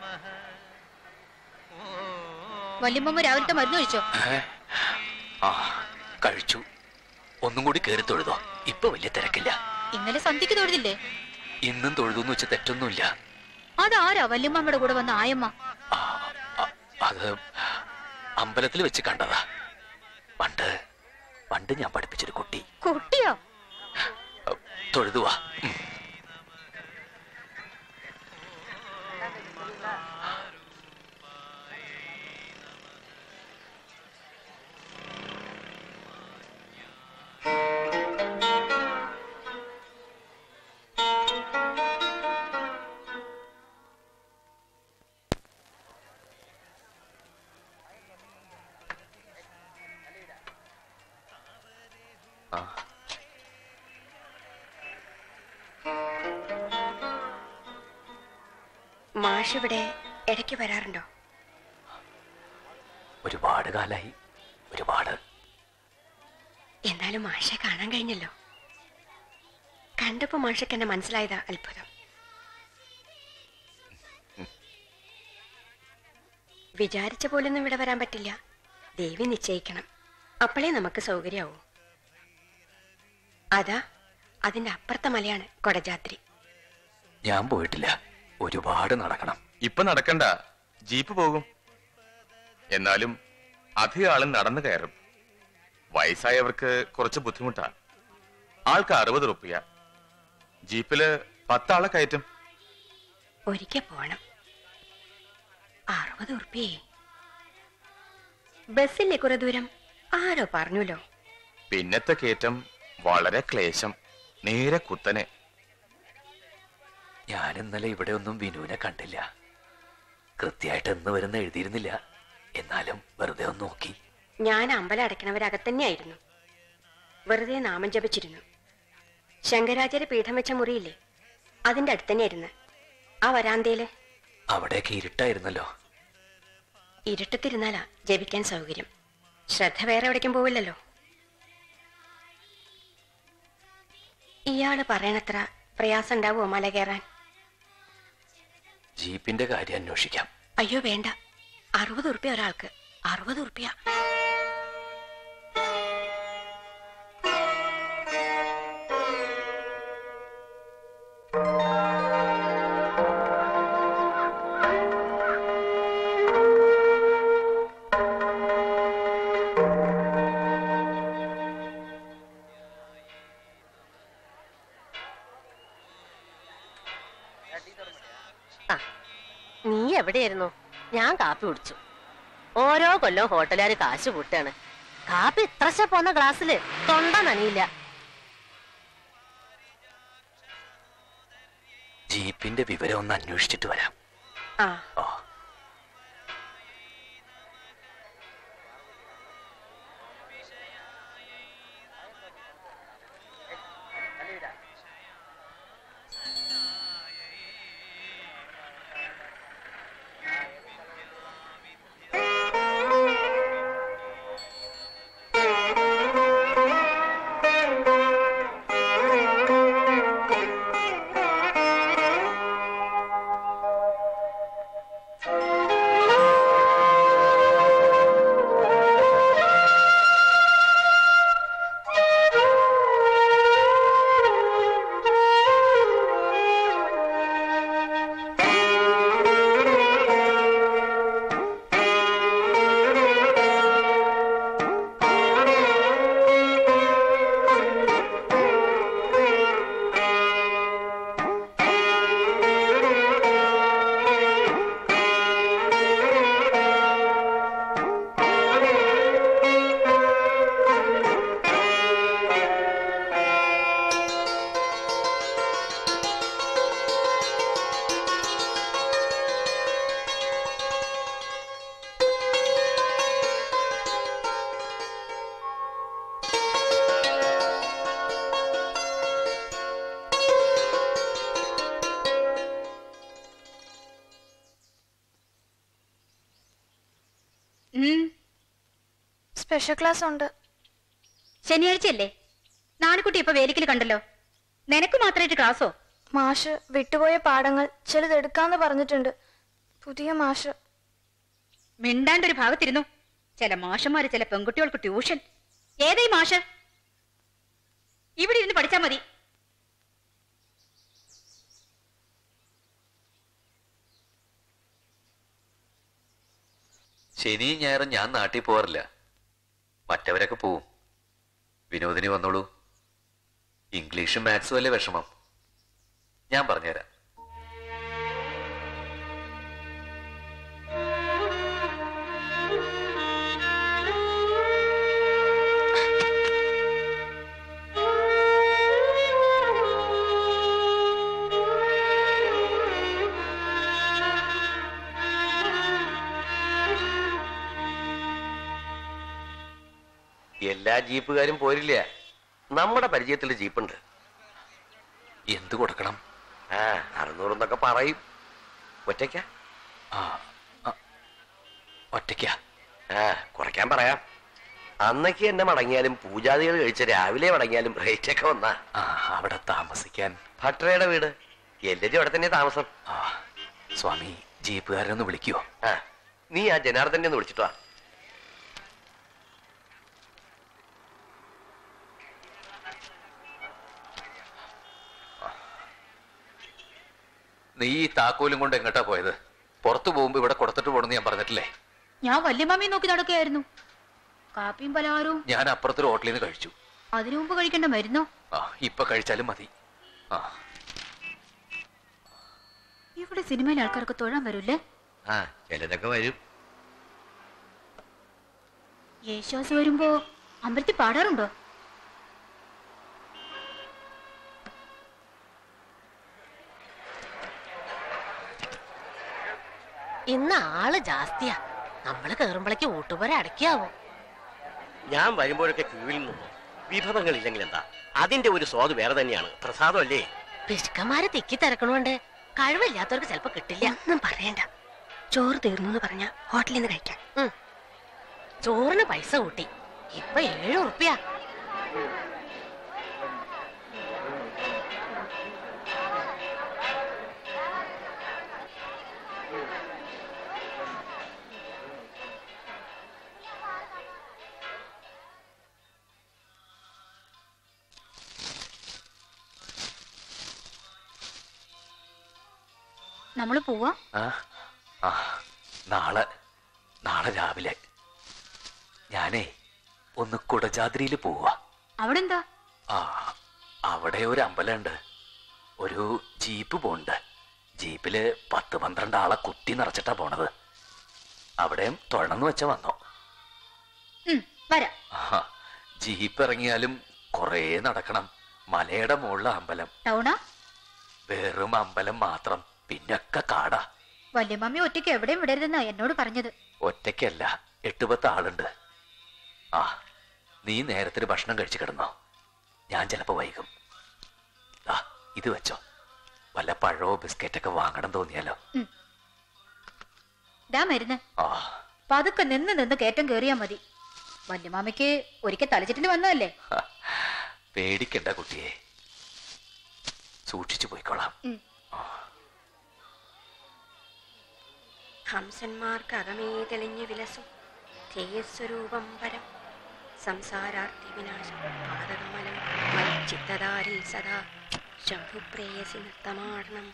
വല്യമ്മ രാവിലത്തെ മരുന്ന് കഴിച്ചോ ഏ? ആ കഴിച്ചു ഒന്നും കൂടി കയറി തൊഴുതോ ഇപ്പൊ വലിയ തിരക്കില്ല ഇന്നലെ സന്ധ്യക്ക് തൊഴുതില്ലേ ഇന്നും തൊഴുതെന്ന് വെച്ച് തെറ്റൊന്നുമില്ല അതാരാ വല്യമ്മയുടെ കൂടെ വന്ന ആയമ്മ ആ, അ- അത് അമ്പലത്തിൽ വെച്ച് കണ്ടതാ പണ്ട് പണ്ട് ഞാൻ പഠിപ്പിച്ചൊരു കുട്ടി കുട്ടിയോ തൊഴുതുവാ ഉം. ആ മാഷ് ഇവിടെ ഇടയ്ക്ക് വരാറുണ്ടോ ഒരുപാട് കാലായി ഒരുപാട് എന്നാലും മാഷെ കാണാൻ കഴിഞ്ഞല്ലോ കണ്ടപ്പോ മാഷക്ക് എന്നെ മനസ്സിലായതാ അത്ഭുതം വിചാരിച്ച പോലൊന്നും ഇവിടെ വരാൻ പറ്റില്ല ദേവി നിശ്ചയിക്കണം അപ്പോഴേ നമുക്ക് സൗകര്യമാവൂ അതാ അതിന്റെ അപ്പുറത്തെ മലയാണ് കൊടജാത്രി ഞാൻ പോയിട്ടില്ല ഒരുപാട് നടക്കണം ഇപ്പൊ നടക്കണ്ട ജീപ്പ് പോകും എന്നാലും അധികം ആളും നടന്നു കയറും വയസ്സായവർക്ക് കുറച്ച് ബുദ്ധിമുട്ടാ ആൾക്ക് അറുപത് റുപ്യ ജീപ്പില് പത്താളെ കയറ്റും ഒരിക്കൽ പോണം അറുപത് ഉറുപ്പിയേ ബസ്സില്ലേ കുറെ ദൂരം ആരോ പറഞ്ഞല്ലോ പിന്നത്തെ കയറ്റം വളരെ ക്ലേശം നേരെ കുത്തനെ ഞാൻ ഇന്നലെ ഇവിടെ ഒന്നും വിനുവിനെ കണ്ടില്ല കൃത്യമായിട്ട് എന്ന് വരുന്ന എഴുതിയിരുന്നില്ല എന്നാലും വെറുതെ ഒന്ന് നോക്കി ഞാൻ അമ്പലം അടയ്ക്കണവരകത്തന്നെയായിരുന്നു വെറുതെ നാമം ജപിച്ചിരുന്നു ശങ്കരാചാര്യ പീഠം വെച്ച മുറിയില്ലേ അതിന്റെ അടുത്ത് തന്നെയായിരുന്നു ആ വരാന്തയില് അവിടെയൊക്കെ ഇരുട്ടായിരുന്നല്ലോ ഇരുട്ടത്തിരുന്നാലാ ജപിക്കാൻ സൗകര്യം ശ്രദ്ധ വേറെ എവിടേക്കും പോവില്ലല്ലോ ഇയാള് പറയണത്ര പ്രയാസം ഉണ്ടാവുമോ മല കയറാൻ ജീപ്പിന്റെ കാര്യം അന്വേഷിക്കാം അയ്യോ വേണ്ട അറുപത് ഉറുപ്പ്യ ഒരാൾക്ക് അറുപത് ഉറുപ്പ്യ നീ എവിടെയായിരുന്നു ഞാൻ കാപ്പി കുടിച്ചു ഓരോ കൊല്ലം ഹോട്ടലുകാർ കാശ് കൂട്ടാണ് കാപ്പി ഇത്രശ പോന്ന ഗ്ലാസ്സില് തൊണ്ട നനയില്ല ജീപ്പിന്റെ വിവരം ഒന്ന് അന്വേഷിച്ചിട്ട് വരാം ആ ഓ സ്പെഷ്യൽ ക്ലാസ് ഉണ്ട് ശനിയാഴ്ചയല്ലേ നാണിക്കുട്ടി ഇപ്പൊ വേലിക്കൽ കണ്ടല്ലോ നിനക്ക് മാത്രമായിട്ട് ക്ലാസ്സോ മാഷ് വിട്ടുപോയ പാഠങ്ങൾ ചിലത് എടുക്കാന്ന് പറഞ്ഞിട്ടുണ്ട് പുതിയ മാഷ് മിണ്ടാണ്ടൊരു ഭാഗത്തിരുന്നു ചില മാഷന്മാര് ചില പെൺകുട്ടികൾക്ക് ട്യൂഷൻ ഏതായി മാഷ് ഇവിടെ ഇരുന്ന് പഠിച്ചാ മതി ശനിയും ഞായറും ഞാൻ നാട്ടിൽ പോവാറില്ല മറ്റവരൊക്കെ പോവും വിനോദിനി വന്നോളൂ ഇംഗ്ലീഷും മാത്സും അല്ലേ വിഷമം ഞാൻ പറഞ്ഞുതരാം എല്ലാ ജീപ്പുകാരും പോരില്ല നമ്മുടെ പരിചയത്തിൽ ജീപ്പുണ്ട് എന്ത് കൊടുക്കണം ആ അറുന്നൂറെന്നൊക്കെ പറയും ഒറ്റയ്ക്ക ആ ആ, ഒറ്റയ്ക്കാ ആ കുറയ്ക്കാൻ പറയാം അന്നൊക്കെ എന്നെ മടങ്ങിയാലും പൂജാതികൾ കഴിച്ച് രാവിലെ മടങ്ങിയാലും റേറ്റ് ഒക്കെ വന്നാ ആ അവിടെ താമസിക്കാൻ ഭട്ടരയുടെ വീട് എല്ലാരും അവിടെ തന്നെ താമസം ആ സ്വാമി ജീപ്പുകാരനൊന്ന് വിളിക്കുവോ ആ നീ ആ ജനാർദ്ദനെ ഒന്ന് വിളിച്ചിട്ട് വാ നീ ഈ താക്കോലും കൊണ്ട് എങ്ങോട്ടാ പോയത് പുറത്തു പോകുമ്പോ ഇവിടെ കൊടുത്തിട്ട് പോണെന്ന് ഞാൻ പറഞ്ഞിട്ടില്ലേ ഞാൻ വല്യമ്മയെ നോക്കി നടക്കുകയായിരുന്നു കാപ്പിയും പലഹാരവും ഞാൻ അപ്പുറത്തൊരു ഹോട്ടലിൽ നിന്ന് കഴിച്ചു അതിനു മുമ്പ് കഴിക്കേണ്ട മരുന്നോ ആ ഇപ്പൊ കഴിച്ചാലും മതി ആ ഇവിടെ സിനിമയിലെ ആൾക്കാർക്ക് തൊഴാൻ വരൂല്ലേ ആ ചിലരൊക്കെ വരും യേശുദാസ് വരുമ്പോ അമ്പലത്തിൽ പാടാറുണ്ടോ ഇന്ന് ആള് ജാസ്തിയാ നമ്മള് കേറുമ്പോഴേക്ക് ഊട്ടുപുര അടക്കിയാവും ഞാൻ വരുമ്പോഴൊക്കെ ക്യൂവിൽ നിന്നു വിഭവങ്ങളില്ലെങ്കിൽ എന്താ അതിന്റെ ഒരു സ്വാദ് വേറെ തന്നെയാണ് പ്രസാദമല്ലേ പിശുക്കന്മാര് തിക്കി തിരക്കണോണ്ട് കഴിവില്ലാത്തവർക്ക് ചിലപ്പോ കിട്ടില്ല ഒന്നും പറയണ്ട ചോറ് തീർന്നു എന്ന് പറഞ്ഞ ഹോട്ടലിൽ നിന്ന് കഴിക്കാം ഉം. ചോറിന് പൈസ കൂട്ടി ഇപ്പൊ ഏഴ് ഉറുപ്പ്യ നമ്മള് പോവാ ആ ആ നാളെ നാളെ രാവിലെ ഞാനേ ഒന്ന് കുടജാദ്രിയിൽ പോവാ അവിടെ എന്താ ആ അവിടെ ഒരു അമ്പലമുണ്ട് ഒരു ജീപ്പ് പോണ്ട് ജീപ്പില് പത്ത് പന്ത്രണ്ട് ആളെ കുത്തി നിറച്ചിട്ടാ പോണത് അവിടെയും തൊഴണമെന്ന് വെച്ച വന്നോ ഉം, വരാം ആ, ജീപ്പ് ഇറങ്ങിയാലും കുറേ നടക്കണം മലയുടെ മുകളിലെ അമ്പലം ടൗണാ വെറും അമ്പലം മാത്രം പിന്നൊക്കെ കാടാ വല്യമ്മമ്മി ഒറ്റയ്ക്ക് എവിടെയും വിടരുതെന്നാ എന്നോട് പറഞ്ഞത് ഒറ്റയ്ക്കല്ല എട്ട് പത്ത് ആളുണ്ട് ആ നീ നേരത്തിന് ഭക്ഷണം കഴിച്ചു കിടന്നോ ഞാൻ ചിലപ്പോ വൈകും ആ ഇത് വെച്ചോ വല്ല പഴമോ ബിസ്ക്കറ്റൊക്കെ വാങ്ങണം തോന്നിയാലോ ദാ മരുന്ന് ആ പതുക്കെ നിന്ന് നിന്ന് കയറ്റം കേറിയാ മതി വല്യമാമയ്ക്ക് ഒരിക്കൽ തലച്ചിട്ടിന് വന്നതല്ലേ പേടിക്കണ്ട കുട്ടിയെ സൂക്ഷിച്ചു പോയിക്കോളാം ഉം. ഹംസന്മാർക്ക് അകമേ തെളിഞ്ഞു വിലസും തേയസ്വരൂപം പരം സംസാരാർത്ഥി വിനാശം പാതകമലം ചിത്തതാരിൽ സദാ ശംഭുപ്രേയസി നൃത്തമാടണം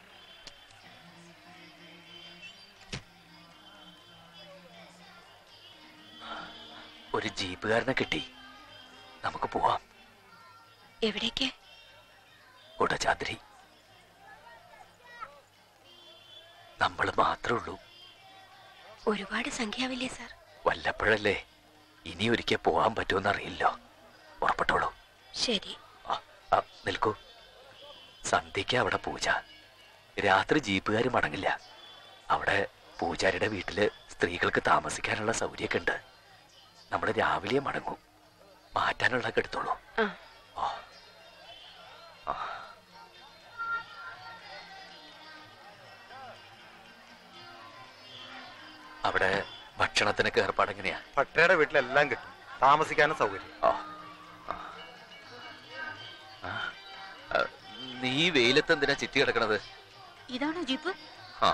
ഒരു ജീപ്പുകാരനെ കിട്ടി നമുക്ക് പോവാം എവിടേക്ക് കുടചാദ്രി നമ്മൾ മാത്രമേ ഉള്ളൂ ഒരുപാട് സംഖ്യാവില്ലേ സാർ വല്ലപ്പോഴല്ലേ ഇനി ഒരിക്കൽ പോവാൻ പറ്റുമെന്ന് അറിയില്ലോ ഉറപ്പെട്ടോളൂ ശരി ആ, ആ, നിൽക്കൂ സന്ധ്യയ്ക്ക് അവിടെ പൂജ രാത്രി ജീപ്പുകാർ മടങ്ങില്ല അവിടെ പൂജാരിയുടെ വീട്ടില് സ്ത്രീകൾക്ക് താമസിക്കാനുള്ള സൗകര്യമൊക്കെ ഉണ്ട് നമ്മൾ രാവിലെ മടങ്ങും മാറ്റാനുള്ളതൊക്കെ എടുത്തോളൂ ആ ഓ. ആ. അവിടെ ഭക്ഷണത്തിനൊക്കെ ഏർപ്പാട് എങ്ങനെയാ ഭട്ടയുടെ വീട്ടിലെല്ലാം കിട്ടും താമസിക്കാനും സൗകര്യം ആ. ആ. ആ. ആ, നീ വെയിലത്ത് എന്തിനാ ചിറ്റി കിടക്കണത് ഇതാണോ ജീപ്പ് ആ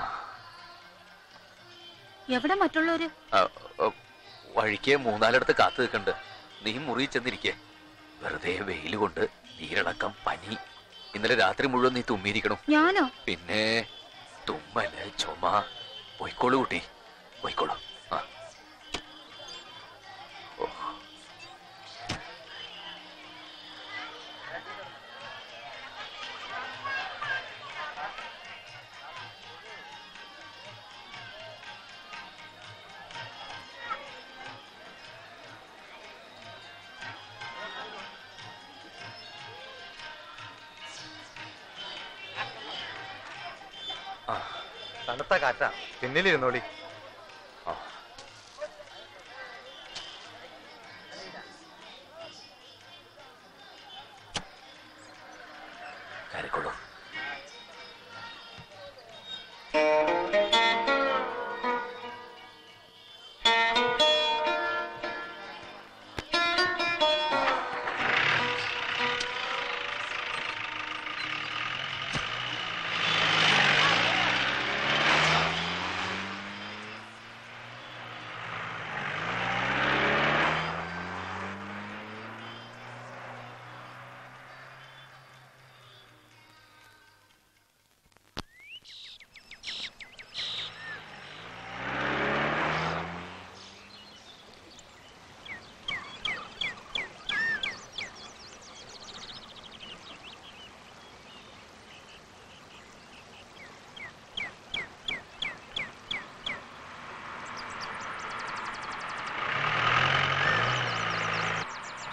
എവിടെ മറ്റുള്ളവര് ആ, ആ, വഴിക്ക് മൂന്നാലിടത്ത് കാത്തു നിൽക്കണ്ട് നീ മുറി ചെന്നിരിക്കെ വെറുതെ വെയിൽ കൊണ്ട് നീരിളക്കം പനി ഇന്നലെ രാത്രി മുഴുവൻ നീ തുമ്മിയിരിക്കണം ഞാനോ പിന്നെ തുമ്മല് ചുമ പോയിക്കോളൂ കുട്ടി പോയിക്കോളൂ ആ ഓ. തണുത്ത കാറ്റാ പിന്നിലിരുന്നോളി ആ. കയറിക്കോളൂ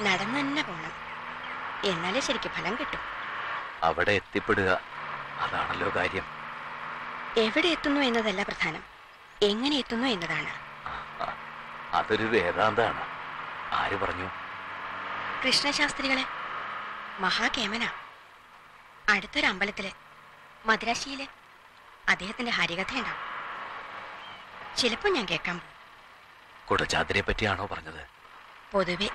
നടന്നു തന്നെ പോണം എന്നാലേ ശരിക്കും ഫലം കിട്ടും അവിടെ എത്തിപ്പെടുക അതാണല്ലോ കാര്യം എവിടെ എത്തുന്നു എന്നതല്ല പ്രധാനം എങ്ങനെ എത്തുന്നു എന്നതാണ് അതൊരു വേദാന്താണ് ആര് പറഞ്ഞു കൃഷ്ണശാസ്ത്രികളെ മഹാകേമന അടുത്തൊരു അമ്പലത്തില് മദ്രാശിയില് അദ്ദേഹത്തിന്റെ ഹരികഥയുണ്ടാവും ചിലപ്പോൾ ഞാൻ കേൾക്കാം കുടജാതിരെ പറ്റിയാണോ പറഞ്ഞത് പൊതുവെ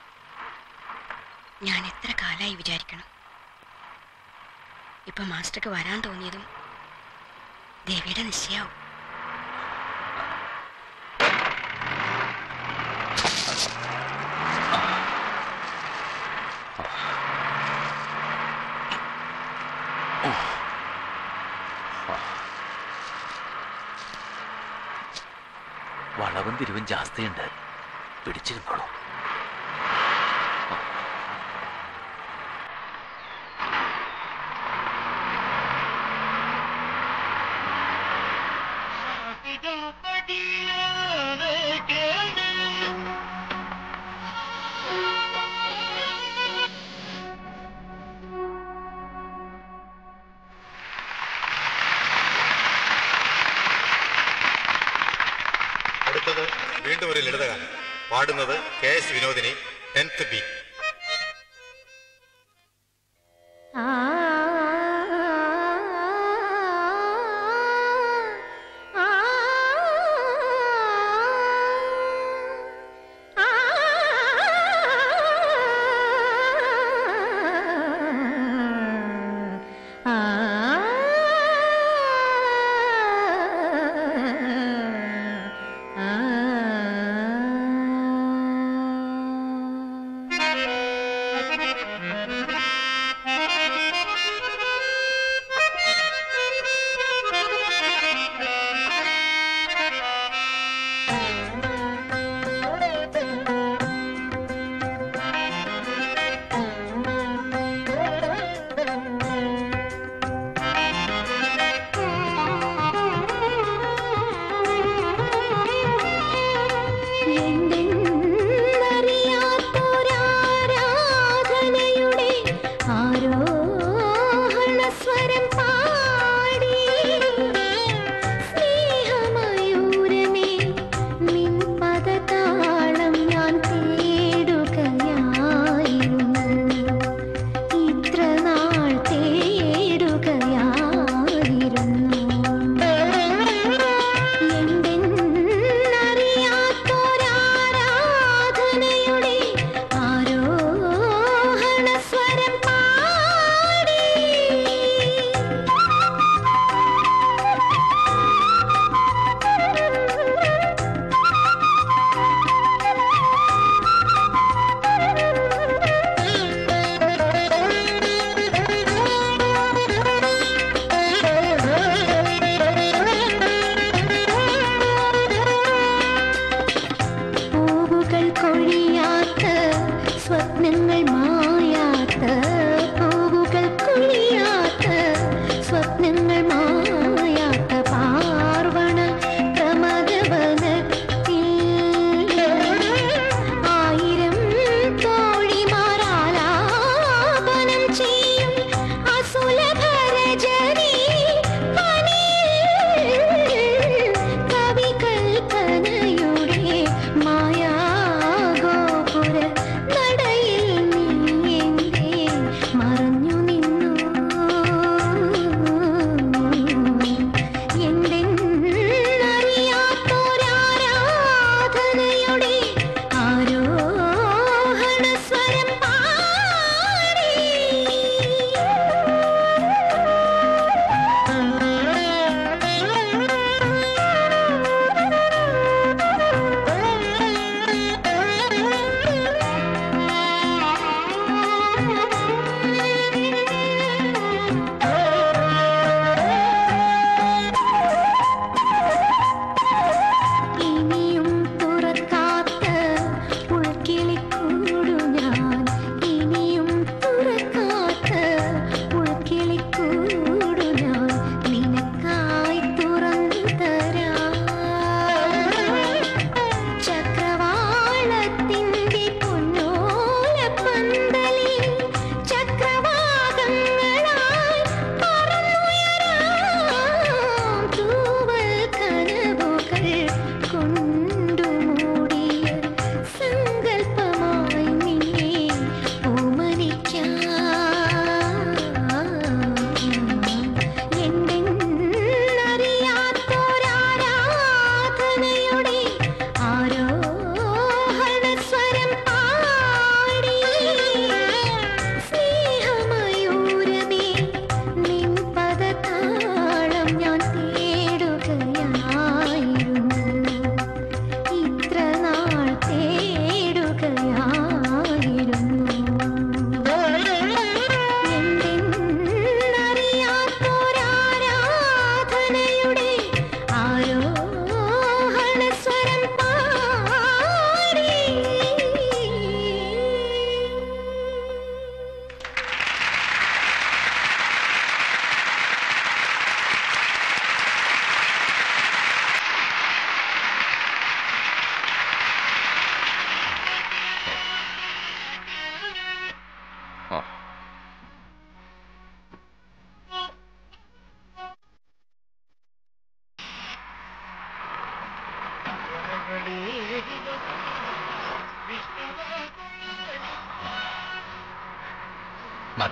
ഞാൻ എത്ര കാലായി വിചാരിക്കണം ഇപ്പൊ മാസ്റ്റർക്ക് വരാൻ തോന്നിയതും ദേവിയുടെ നിശ്ചയാവും വളവും തിരിവും ജാസ്തിയുണ്ട് പിടിച്ചിരുന്നോളൂ അടുത്തത് വീണ്ടും ഒരു ലളിതഗാനം പാടുന്നത് K S Vinodini tenth B ആരാധനയുടെ ആരോഹണസ്വരം പാടി സ്നേഹമയൂരമേ നിൻ പദതാളം ഞാൻ തേടുകയായിരുന്നു ഇത്ര നാൾ തേടുകയായിരുന്നു എന്തെന്നറിയാത്തൊരാരാധനയുടെ ആരോഹണസ്വരം പാടി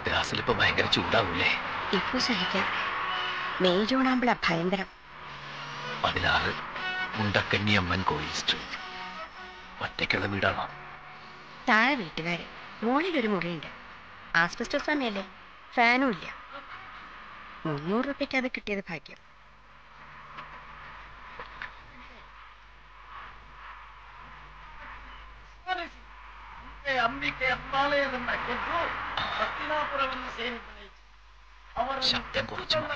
മദ്രാസിൽ ഇപ്പൊ ഭയങ്കര ചൂടാവൂലേ ഇപ്പൊ സഹിക്കാം മെയ് ജൂണാകുമ്പോഴാ ഭയങ്കരം പതിനാറ് മുണ്ടക്കണ്ണി അമ്മൻ കോയിൽ സ്ട്രീറ്റ് ഒറ്റയ്ക്കുള്ള വീടാണോ താഴെ വീട്ടുകാര് മുകളിൽ ഒരു മുറിയുണ്ട് ആസ്പെസ്റ്റോസ് തന്നെയല്ലേ ഫാനും ഇല്ല മുന്നൂറ് രൂപയ്ക്ക് അത് കിട്ടിയത് ഭാഗ്യം ശബ്ദം കുറച്ചു മതി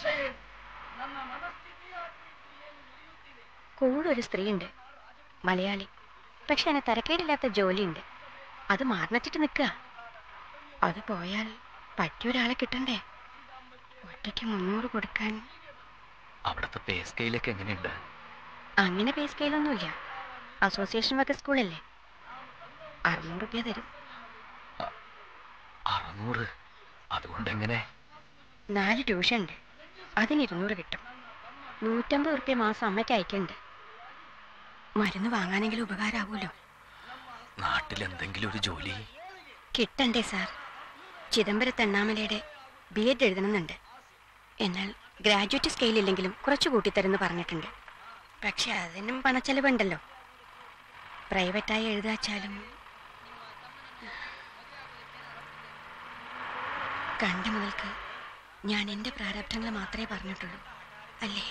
കൂടെ ഒരു സ്ത്രീയുണ്ട് മലയാളി പക്ഷെ അതിന് തരക്കേടില്ലാത്ത ജോലിയുണ്ട് അത് മാറിനച്ചിട്ട് നിൽക്കുക അത് പോയാൽ പറ്റിയ ഒരാളെ കിട്ടണ്ടേ ഒറ്റയ്ക്ക് മുന്നൂറ് കൊടുക്കാൻ അവിടുത്തെ പേ സ്കെയിലൊക്കെ എങ്ങനെയുണ്ട് അങ്ങനെ പേ സ്കെയിലൊന്നുമില്ല അസോസിയേഷൻ വക സ്കൂളല്ലേ അറുന്നൂറ് രൂപ തരും അറുന്നൂറ് അതുകൊണ്ട് എങ്ങനെ നാല് ട്യൂഷൻ ഉണ്ട് അതിന് ഇരുന്നൂറ് കിട്ടും നൂറ്റമ്പത് റുപ്യ മാസം അമ്മയ്ക്ക് അയക്കുന്നുണ്ട് മരുന്ന് വാങ്ങാനെങ്കിലും ഉപകാരമാവുമല്ലോ നാട്ടിൽ എന്തെങ്കിലും ഒരു ജോലി കിട്ടണ്ടേ സാർ ചിദംബരത്ത് അണ്ണാമലയുടെ ബി എഡ് എഴുതണമെന്നുണ്ട് എന്നാൽ ഗ്രാജുവേറ്റ് സ്കെയിലില്ലെങ്കിലും കുറച്ച് കൂട്ടിത്തരുമെന്ന് പറഞ്ഞിട്ടുണ്ട് പക്ഷെ അതിനും പണച്ചെലവുണ്ടല്ലോ പ്രൈവറ്റായി എഴുതാച്ചാലും കണ്ട മുതൽക്ക് ഞാൻ എൻ്റെ പ്രാരബ്ധങ്ങൾ മാത്രമേ പറഞ്ഞിട്ടുള്ളൂ അല്ലേ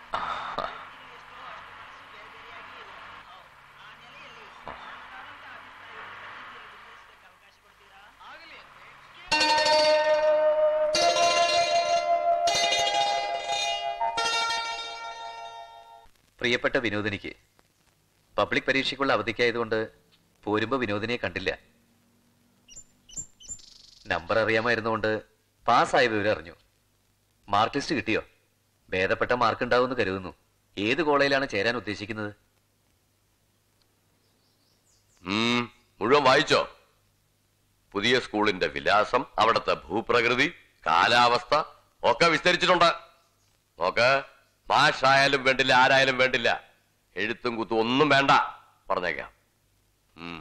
പ്രിയപ്പെട്ട വിനോദിനിക്ക് പബ്ലിക് പരീക്ഷയ്ക്കുള്ള അവധിക്കായതുകൊണ്ട് പോരുമ്പോ വിനോദിനിയെ കണ്ടില്ല നമ്പർ അറിയാമായിരുന്നുകൊണ്ട് പാസ്സായ വിവരം അറിഞ്ഞു മാർക്ക് ലിസ്റ്റ് കിട്ടിയോ ഭേദപ്പെട്ട മാർക്ക് ഉണ്ടാവുമെന്ന് കരുതുന്നു ഏത് കോളേജിലാണ് ചേരാൻ ഉദ്ദേശിക്കുന്നത് ഉം, മുഴുവൻ വായിച്ചോ പുതിയ സ്കൂളിന്റെ വിലാസം അവിടുത്തെ ഭൂപ്രകൃതി കാലാവസ്ഥ ഒക്കെ വിസ്തരിച്ചിട്ടുണ്ട് നോക്ക് മാഷായാലും വേണ്ടില്ല ആരായാലും വേണ്ടില്ല എഴുത്തും കുത്തും ഒന്നും വേണ്ട പറഞ്ഞേക്കാം ഉം.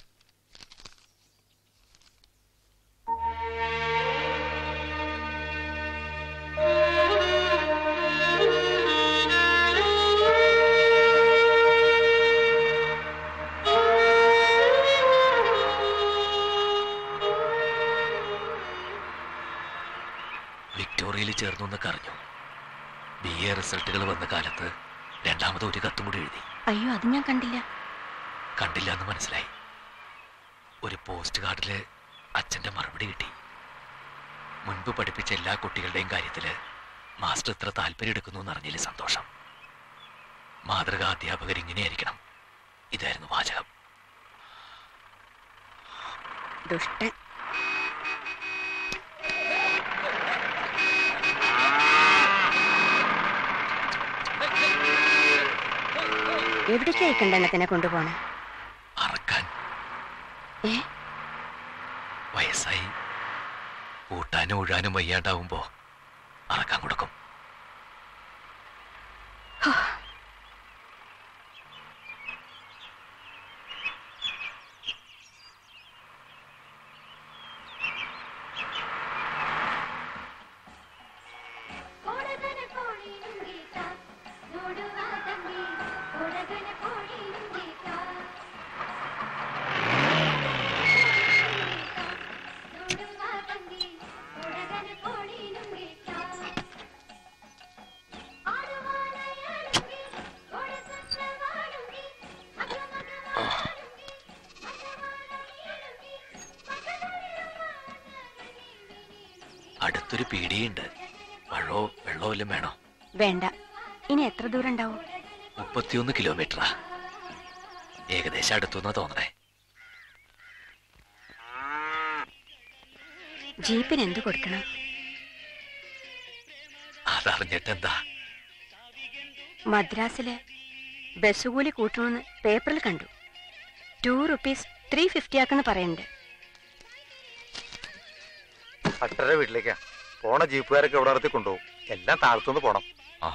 വിക്ടോറിയയിൽ ചേർന്നു എന്നൊക്കെ അറിഞ്ഞു ബി എ റിസൾട്ടുകൾ വന്ന കാലത്ത് രണ്ടാമത് ഒരു കത്തും കൂടി എഴുതി അയ്യോ അത് ഞാൻ കണ്ടില്ല കണ്ടില്ല എന്ന് മനസ്സിലായി ഒരു പോസ്റ്റ് കാർഡില് അച്ഛന്റെ മറുപടി കിട്ടി മുൻപ് പഠിപ്പിച്ച എല്ലാ കുട്ടികളുടെയും കാര്യത്തില് മാസ്റ്റർ ഇത്ര താല്പര്യം എടുക്കുന്നു എന്ന് അറിഞ്ഞതിൽ സന്തോഷം മാതൃകാ അധ്യാപകർ ഇങ്ങനെയായിരിക്കണം ഇതായിരുന്നു വാചകം ദുഷ്ടൻ എവിടേക്കായി കണ്ടെണ്ണത്തിനെ കൊണ്ടുപോണേ അറക്കാൻ ഏ വയസ്സായി കൂട്ടാനും ഉഴാനും വയ്യാണ്ടാവുമ്പോ അറക്കാൻ കൊടുക്കും അടുത്തൊരു പീടിയുണ്ട് പഴോ വെള്ളോ വല്ലതും വേണോ വേണ്ട ഇനി എത്ര ദൂരം ഉണ്ടാവും മുപ്പത്തിയൊന്ന് കിലോമീറ്ററാ ഏകദേശം അടുത്തുനിന്ന് തോന്നണേ ജീപ്പിന് എന്ത് കൊടുക്കണം അതറിഞ്ഞിട്ടെന്താ മദ്രാസില് ബസ് കൂലി കൂട്ടണമെന്ന് പേപ്പറിൽ കണ്ടു ടു റുപ്പീസ് ത്രീ ഫിഫ്റ്റി ആക്കെന്ന് പറയുന്നുണ്ട് ഭട്ടരുടെ വീട്ടിലേക്കാ പോണ ജീപ്പുകാരൊക്കെ ഇവിടെ നിർത്തി കൊണ്ടുപോകും എല്ലാം താഴത്തുനിന്ന് പോണം ആ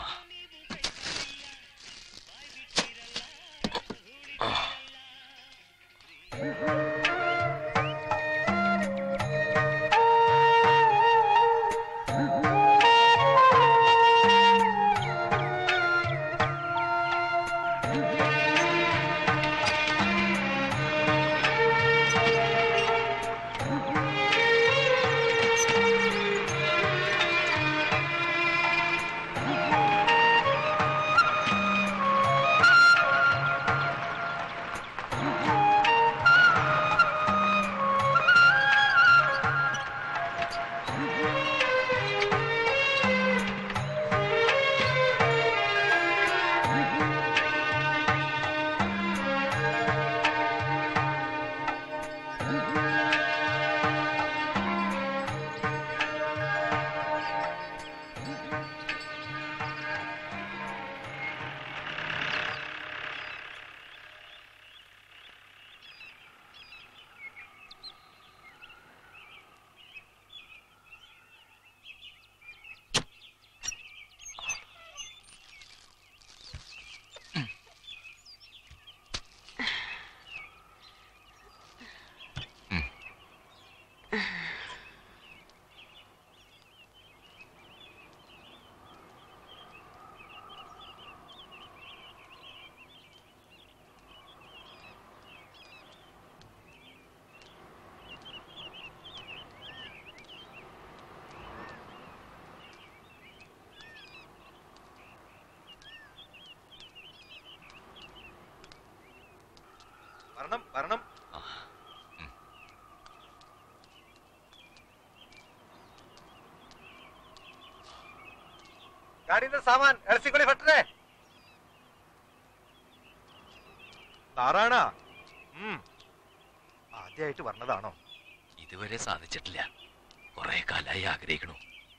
വരണം വരണം ഗാഡിന്റെ സാമാൻ എളസിക്കൊടി ഫട്ടരെ നാറാണ ആദ്യമായിട്ട് വരണതാണോ ഇതുവരെ സാധിച്ചിട്ടില്ല കുറെ കാലായി ആഗ്രഹിക്കണു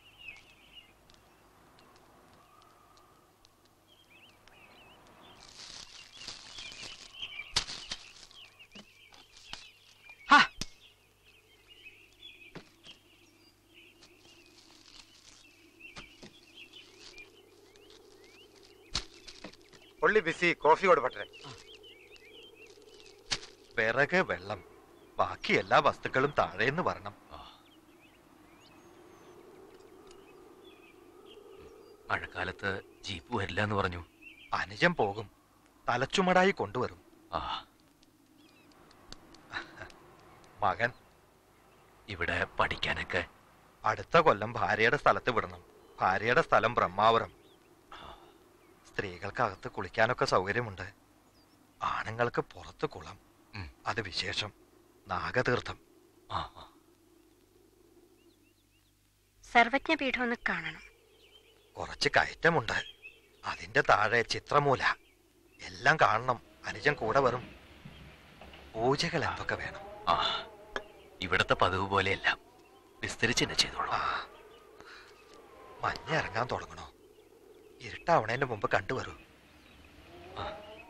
പുള്ളി ബിസി കോഫി കൊടു ഫട്ടരെ വിറക് വെള്ളം ബാക്കി എല്ലാ വസ്തുക്കളും താഴേന്ന് വരണം മഴക്കാലത്ത് ജീപ്പ് വരില്ല എന്ന് പറഞ്ഞു അനുജം പോകും തലച്ചുമടായി കൊണ്ടുവരും ആ മകൻ ഇവിടെ പഠിക്കാനൊക്കെ അടുത്ത കൊല്ലം ഭാര്യയുടെ സ്ഥലത്ത് വിടണം ഭാര്യയുടെ സ്ഥലം ബ്രഹ്മാവരം സ്ത്രീകൾക്ക് കുളിക്കാനൊക്കെ സൗകര്യമുണ്ട് ആണുങ്ങൾക്ക് പുറത്ത് കുളം ഉം. അത് വിശേഷം നാഗതീർത്ഥം ആ ആ. സർവജ്ഞ പീഠം ഒന്ന് കാണണം കുറച്ച് കയറ്റമുണ്ട് അതിന്റെ താഴെ ചിത്രമൂല എല്ലാം കാണണം അനുജൻ കൂടെ വരും പൂജകൾ എന്തൊക്കെ വേണം ആ ഇവിടത്തെ പതിവ് പോലെയല്ല വിസ്തരിച്ച് തന്നെ ചെയ്തോളൂ ആ മഞ്ഞ ഇറങ്ങാൻ തുടങ്ങണോ ഇരുട്ടാവണേന്റെ മുമ്പ് കണ്ടുവരൂ ആ.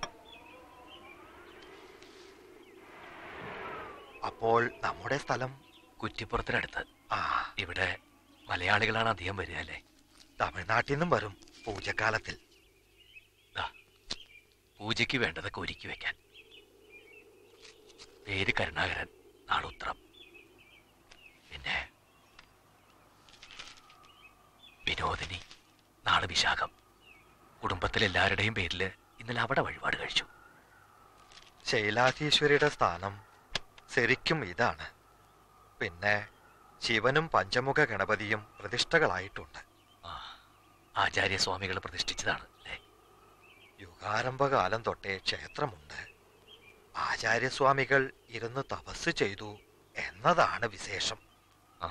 അപ്പോൾ നമ്മുടെ സ്ഥലം കുറ്റിപ്പുറത്തിനടുത്ത് ആ ഇവിടെ മലയാളികളാണ് അധികം വരിക അല്ലേ തമിഴ്നാട്ടിൽ നിന്നും വരും പൂജക്കാലത്തിൽ ദാ, പൂജയ്ക്ക് വേണ്ടതൊക്കെ ഒരുക്കി വെക്കാൻ പേര് കരുണാകരൻ നാളുത്രം പിന്നെ വിനോദിനി നാള് വിശാഖം കുടുംബത്തിലെ എല്ലാവരുടെയും പേരിൽ ഇന്നലെ അവിടെ വഴിപാട് കഴിച്ചു ശൈലാധീശ്വരിയുടെ സ്ഥാനം ശരിക്കും ഇതാണ് പിന്നെ ശിവനും പഞ്ചമുഖ ഗണപതിയും പ്രതിഷ്ഠകളായിട്ടുണ്ട് ആ ആചാര്യസ്വാമികൾ പ്രതിഷ്ഠിച്ചതാണ് അല്ലേ യുഗാരംഭകാലം തൊട്ടേ ക്ഷേത്രമുണ്ട് ആചാര്യസ്വാമികൾ ഇരുന്ന് തപസ് ചെയ്തു എന്നതാണ് വിശേഷം ആ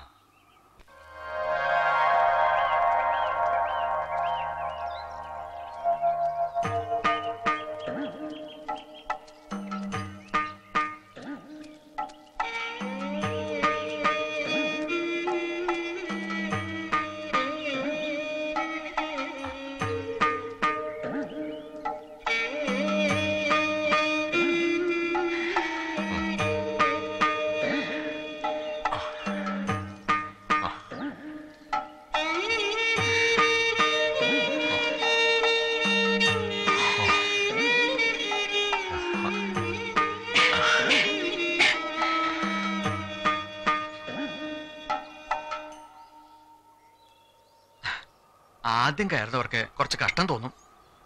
ആദ്യം കയറുന്നവർക്ക് കുറച്ച് കഷ്ടം തോന്നും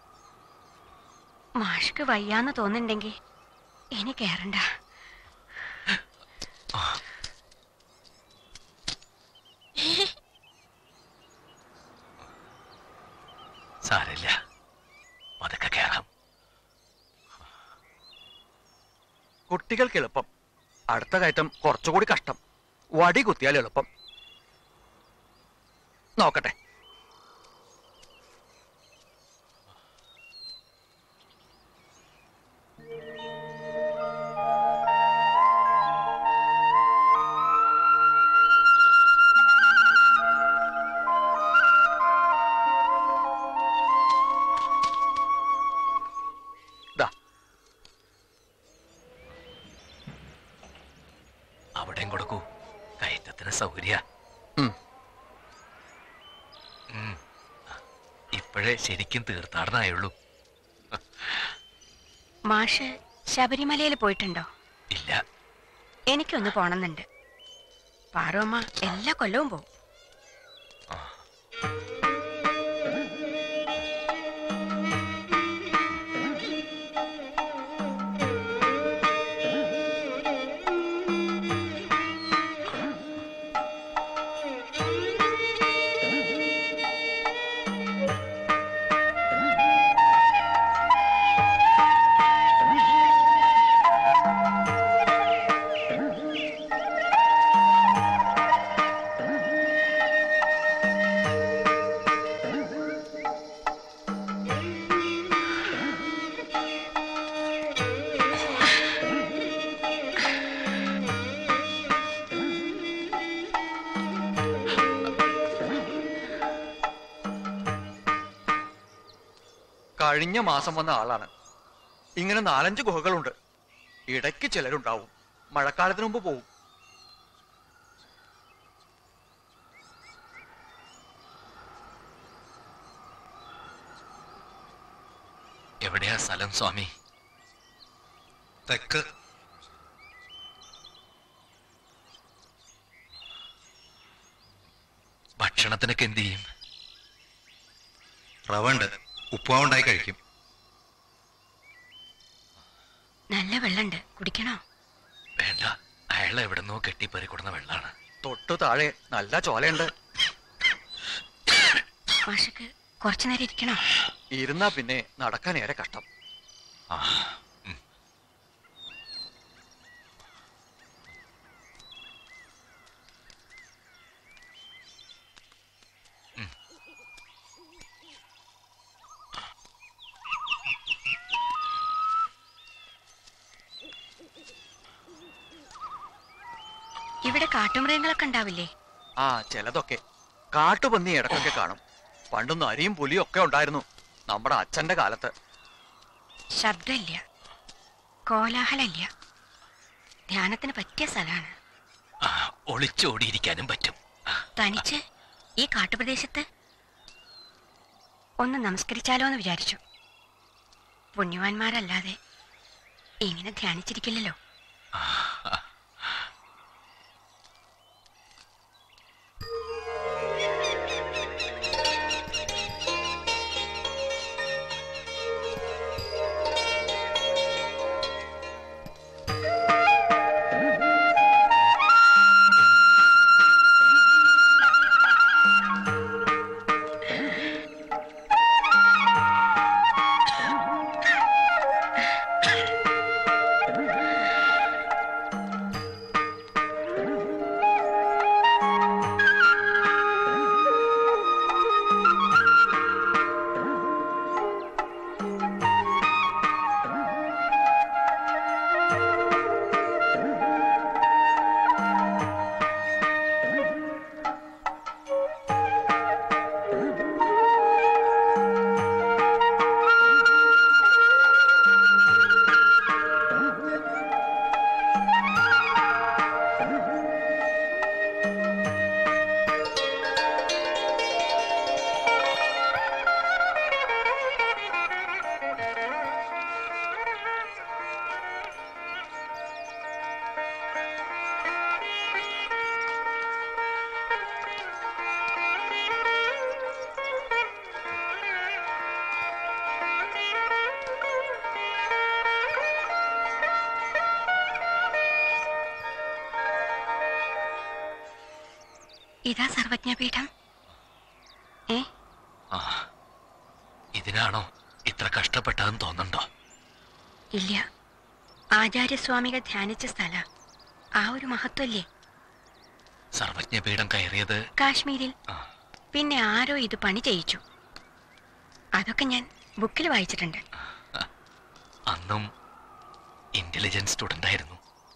മാഷ്ക്ക് വയ്യാന്ന് തോന്നുന്നുണ്ടെങ്കിൽ ഇനി കയറണ്ട സാരമില്ല പതുക്കെ കയറാം കുട്ടികൾക്ക് എളുപ്പം അടുത്ത കയറ്റം കുറച്ചുകൂടി കഷ്ടം വടി കുത്തിയാൽ എളുപ്പം നോക്കട്ടെ ദാ അവിടെയും കൊടുക്കൂ കയറ്റത്തിന് സൗകര്യ ഉം. ഇപ്പോഴേ ശരിക്കും തീർത്ഥാടനമായുള്ളൂ മാഷ് ശബരിമലയിൽ പോയിട്ടുണ്ടോ ഇല്ല എനിക്കൊന്ന് പോണമെന്നുണ്ട് പാറുമ്മ എല്ലാ കൊല്ലവും പോവും കഴിഞ്ഞ മാസം വന്ന ആളാണ് ഇങ്ങനെ നാലഞ്ച് ഗുഹകളുണ്ട് ഇടയ്ക്ക് ചിലരുണ്ടാവും മഴക്കാലത്തിന് മുമ്പ് പോവും എവിടെയാ സ്ഥലം സ്വാമി തെക്ക് ഭക്ഷണത്തിനൊക്കെ എന്ത് ചെയ്യും റവ ഉണ്ട് ഉപ്പുമാവുണ്ടായി കഴിക്കും നല്ല വെള്ളമുണ്ട് കുടിക്കണോ വേണ്ട അയാൾ എവിടെന്നോ കെട്ടിപ്പറി കൊടുന്ന വെള്ളാണ് തൊട്ടു താഴെ നല്ല ചോലയുണ്ട് മാഷക്ക് കുറച്ചു നേരം ഇരിക്കണോ ഇരുന്നാ പിന്നെ നടക്കാൻ ഏറെ കഷ്ടം ഇവിടെ കാട്ടുമൃഗങ്ങളൊക്കെ ഉണ്ടാവില്ലേ ആ ചിലതൊക്കെ കാട്ടുപന്നി ഇടക്കൊക്കെ കാണും പണ്ടൊന്നും അരിയും പുലിയും ഒക്കെ ഉണ്ടായിരുന്നു നമ്മുടെ അച്ഛന്റെ കാലത്ത് ശബ്ദമില്ല കോലാഹലമില്ല ധ്യാനത്തിന് പറ്റിയ സ്ഥലമാണ് ഒളിച്ചോടിയിരിക്കാനും പറ്റും തനിച്ച് ഈ കാട്ടുപ്രദേശത്ത് ഒന്ന് നമസ്കരിച്ചാലോ എന്ന് വിചാരിച്ചു പുണ്യവാന്മാരല്ലാതെ ഇങ്ങനെ ധ്യാനിച്ചിരിക്കില്ലല്ലോ ഇതാ സർവജ്ഞപീഠം ഏ ആ ഇതിനാണോ ഇത്ര കഷ്ടപ്പെട്ടതെന്ന് തോന്നുന്നുണ്ടോ ഇല്ല ആചാര്യസ്വാമികൾ ധ്യാനിച്ച സ്ഥല ആ ഒരു മഹത്വല്ലേ സർവജ്ഞപീഠം കയറിയത് കാശ്മീരിൽ പിന്നെ ആരോ ഇത് പണി ചെയ്യിച്ചു അതൊക്കെ ഞാൻ ബുക്കിൽ വായിച്ചിട്ടുണ്ട് അന്നും ഇന്റലിജൻസ് സ്റ്റുഡന്റ് ആയിരുന്നു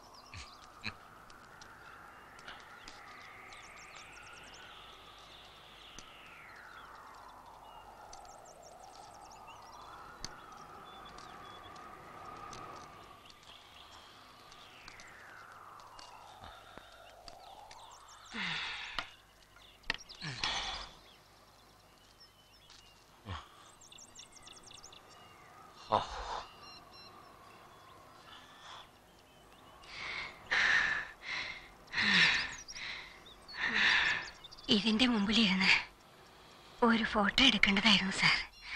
ഇതിന്റെ മുമ്പിലിരുന്ന് ഒരു ഫോട്ടോ എടുക്കേണ്ടതായിരുന്നു സാർ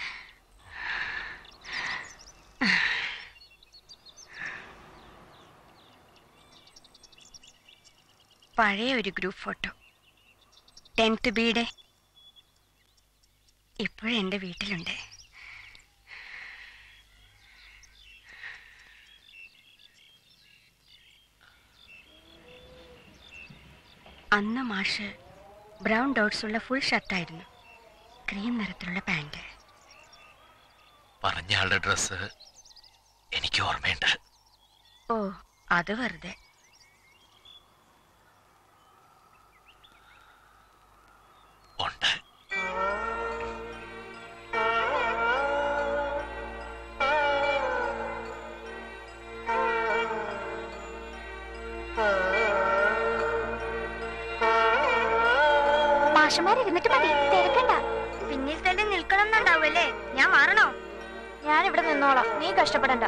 പഴയ ഒരു ഗ്രൂപ്പ് ഫോട്ടോ ടെൻത്ത് ബിയുടെ ഇപ്പോഴും എൻ്റെ വീട്ടിലുണ്ട് അന്ന് മാഷ് ബ്രൗൺ ഡോട്ട്സ് ഉള്ള ഫുൾ ഷർട്ടായിരുന്നു ക്രീം നിറത്തിലുള്ള പാൻറ് പറഞ്ഞ ആളുടെ ഡ്രസ്സ് എനിക്ക് ഓർമ്മയുണ്ട് ഓ അത് വെറുതെ ഉണ്ട് മാഷന്മാരിരുന്നിട്ട് മതി തിരക്കണ്ട പിന്നിൽ തന്നെ നിൽക്കണം എന്നുണ്ടാവുമല്ലേ ഞാൻ മാറണോ ഞാൻ ഇവിടെ നിന്നോളാം നീ കഷ്ടപ്പെടണ്ട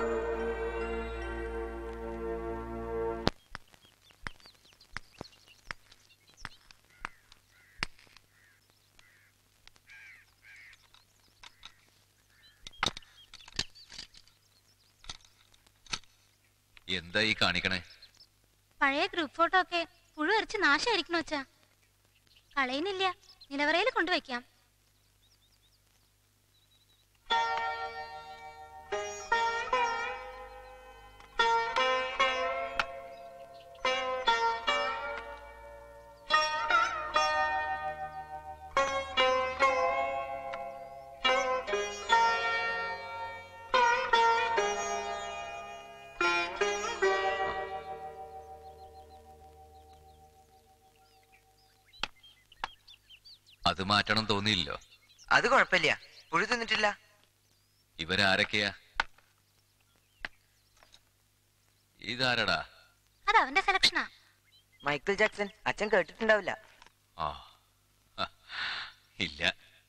എന്താ ഈ കാണിക്കണേ പഴയ ഗ്രൂപ്പ് ഫോട്ടോ ഒക്കെ പുഴു എറിച്ച് നാശമായിരിക്കണോ വെച്ചാ കളയുന്നില്ല നിലവറയിൽ കൊണ്ടുവയ്ക്കാം അത് മാറ്റണം തോന്നിയില്ലോ അത് കുഴപ്പമില്ല പുഴു തിന്നിട്ടില്ല ഇവരാരൊക്കെയാ ഇതാരടാ അത് അവന്റെ സെലക്ഷനാ മൈക്കിൾ ജാക്സൺ അച്ഛൻ കേട്ടിട്ടുണ്ടാവില്ല ആ ഹ, ഇല്ല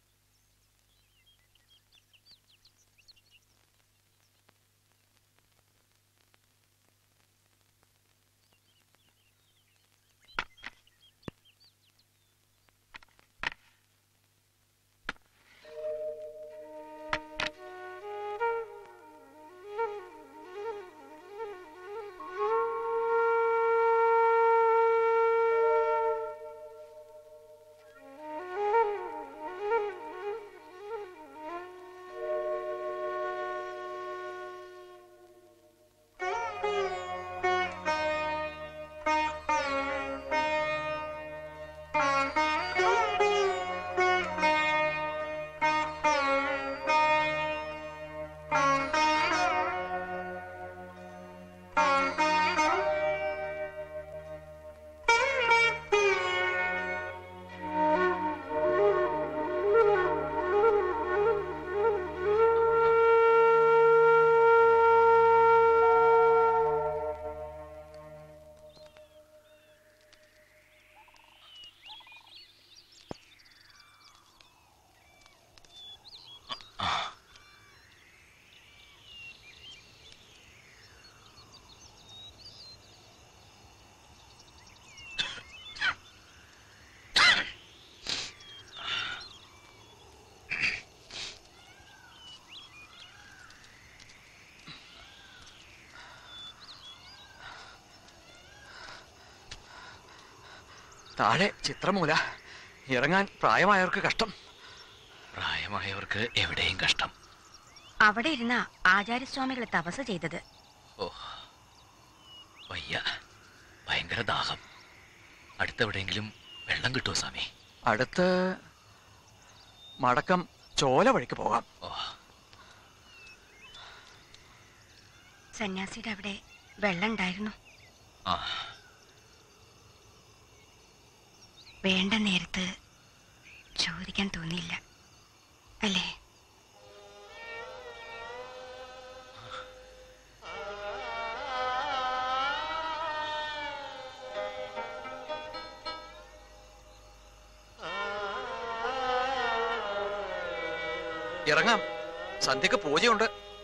താഴെ ചിത്രമൂല ഇറങ്ങാൻ പ്രായമായവർക്ക് കഷ്ടം പ്രായമായവർക്ക് എവിടെയും കഷ്ടം അവിടെ ഇരുന്ന ആചാര്യസ്വാമികൾ തപസ് ചെയ്തത് ഓ വയ്യ ഭയങ്കര ദാഹം അടുത്തെവിടെയെങ്കിലും വെള്ളം കിട്ടുമോ സ്വാമി അടുത്ത് മടക്കം ചോല വഴിക്ക് പോകാം ഓ സന്യാസിയുടെ അവിടെ വെള്ളം ഉണ്ടായിരുന്നു ആ വേണ്ട നേരത്ത് ചോദിക്കാൻ തോന്നിയില്ല അല്ലേ ഇറങ്ങാം സന്ധ്യക്ക് പൂജയുണ്ട്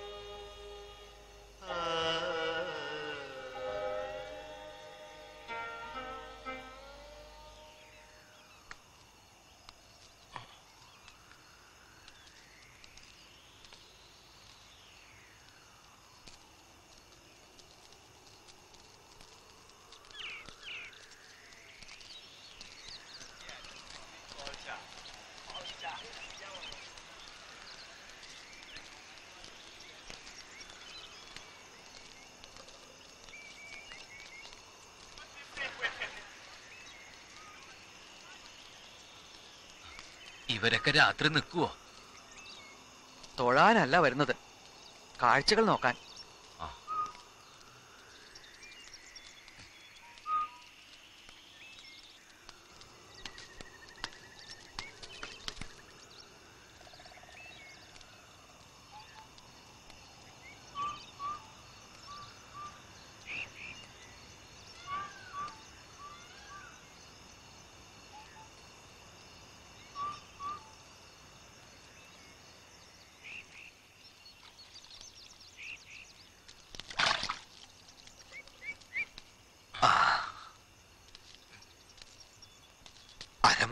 ഇവരൊക്കെ രാത്രി നിൽക്കുവോ തൊഴാനല്ല വരുന്നത് കാഴ്ചകൾ നോക്കാൻ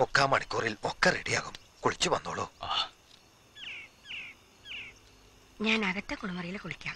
മുക്കാൽ മണിക്കൂറിൽ ഒക്കെ റെഡിയാകും കുളിച്ചു വന്നോളൂ ഞാൻ അകത്തെ കുളിമുറിയിൽ കുളിക്കാം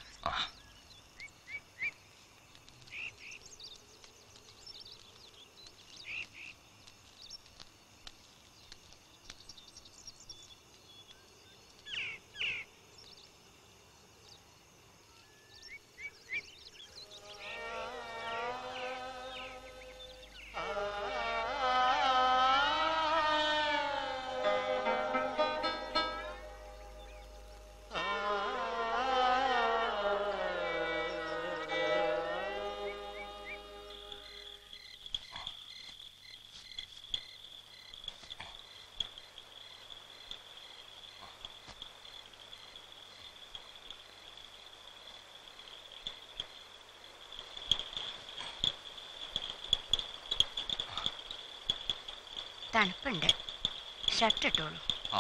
തണുപ്പുണ്ട് ഷർട്ട് ഇട്ടോളൂ ആ.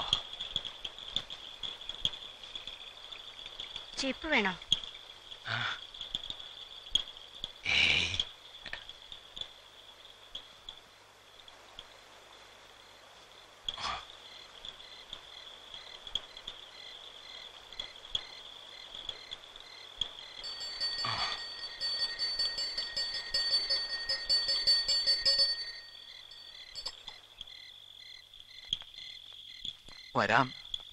ചീപ്പ് വേണോ വരാം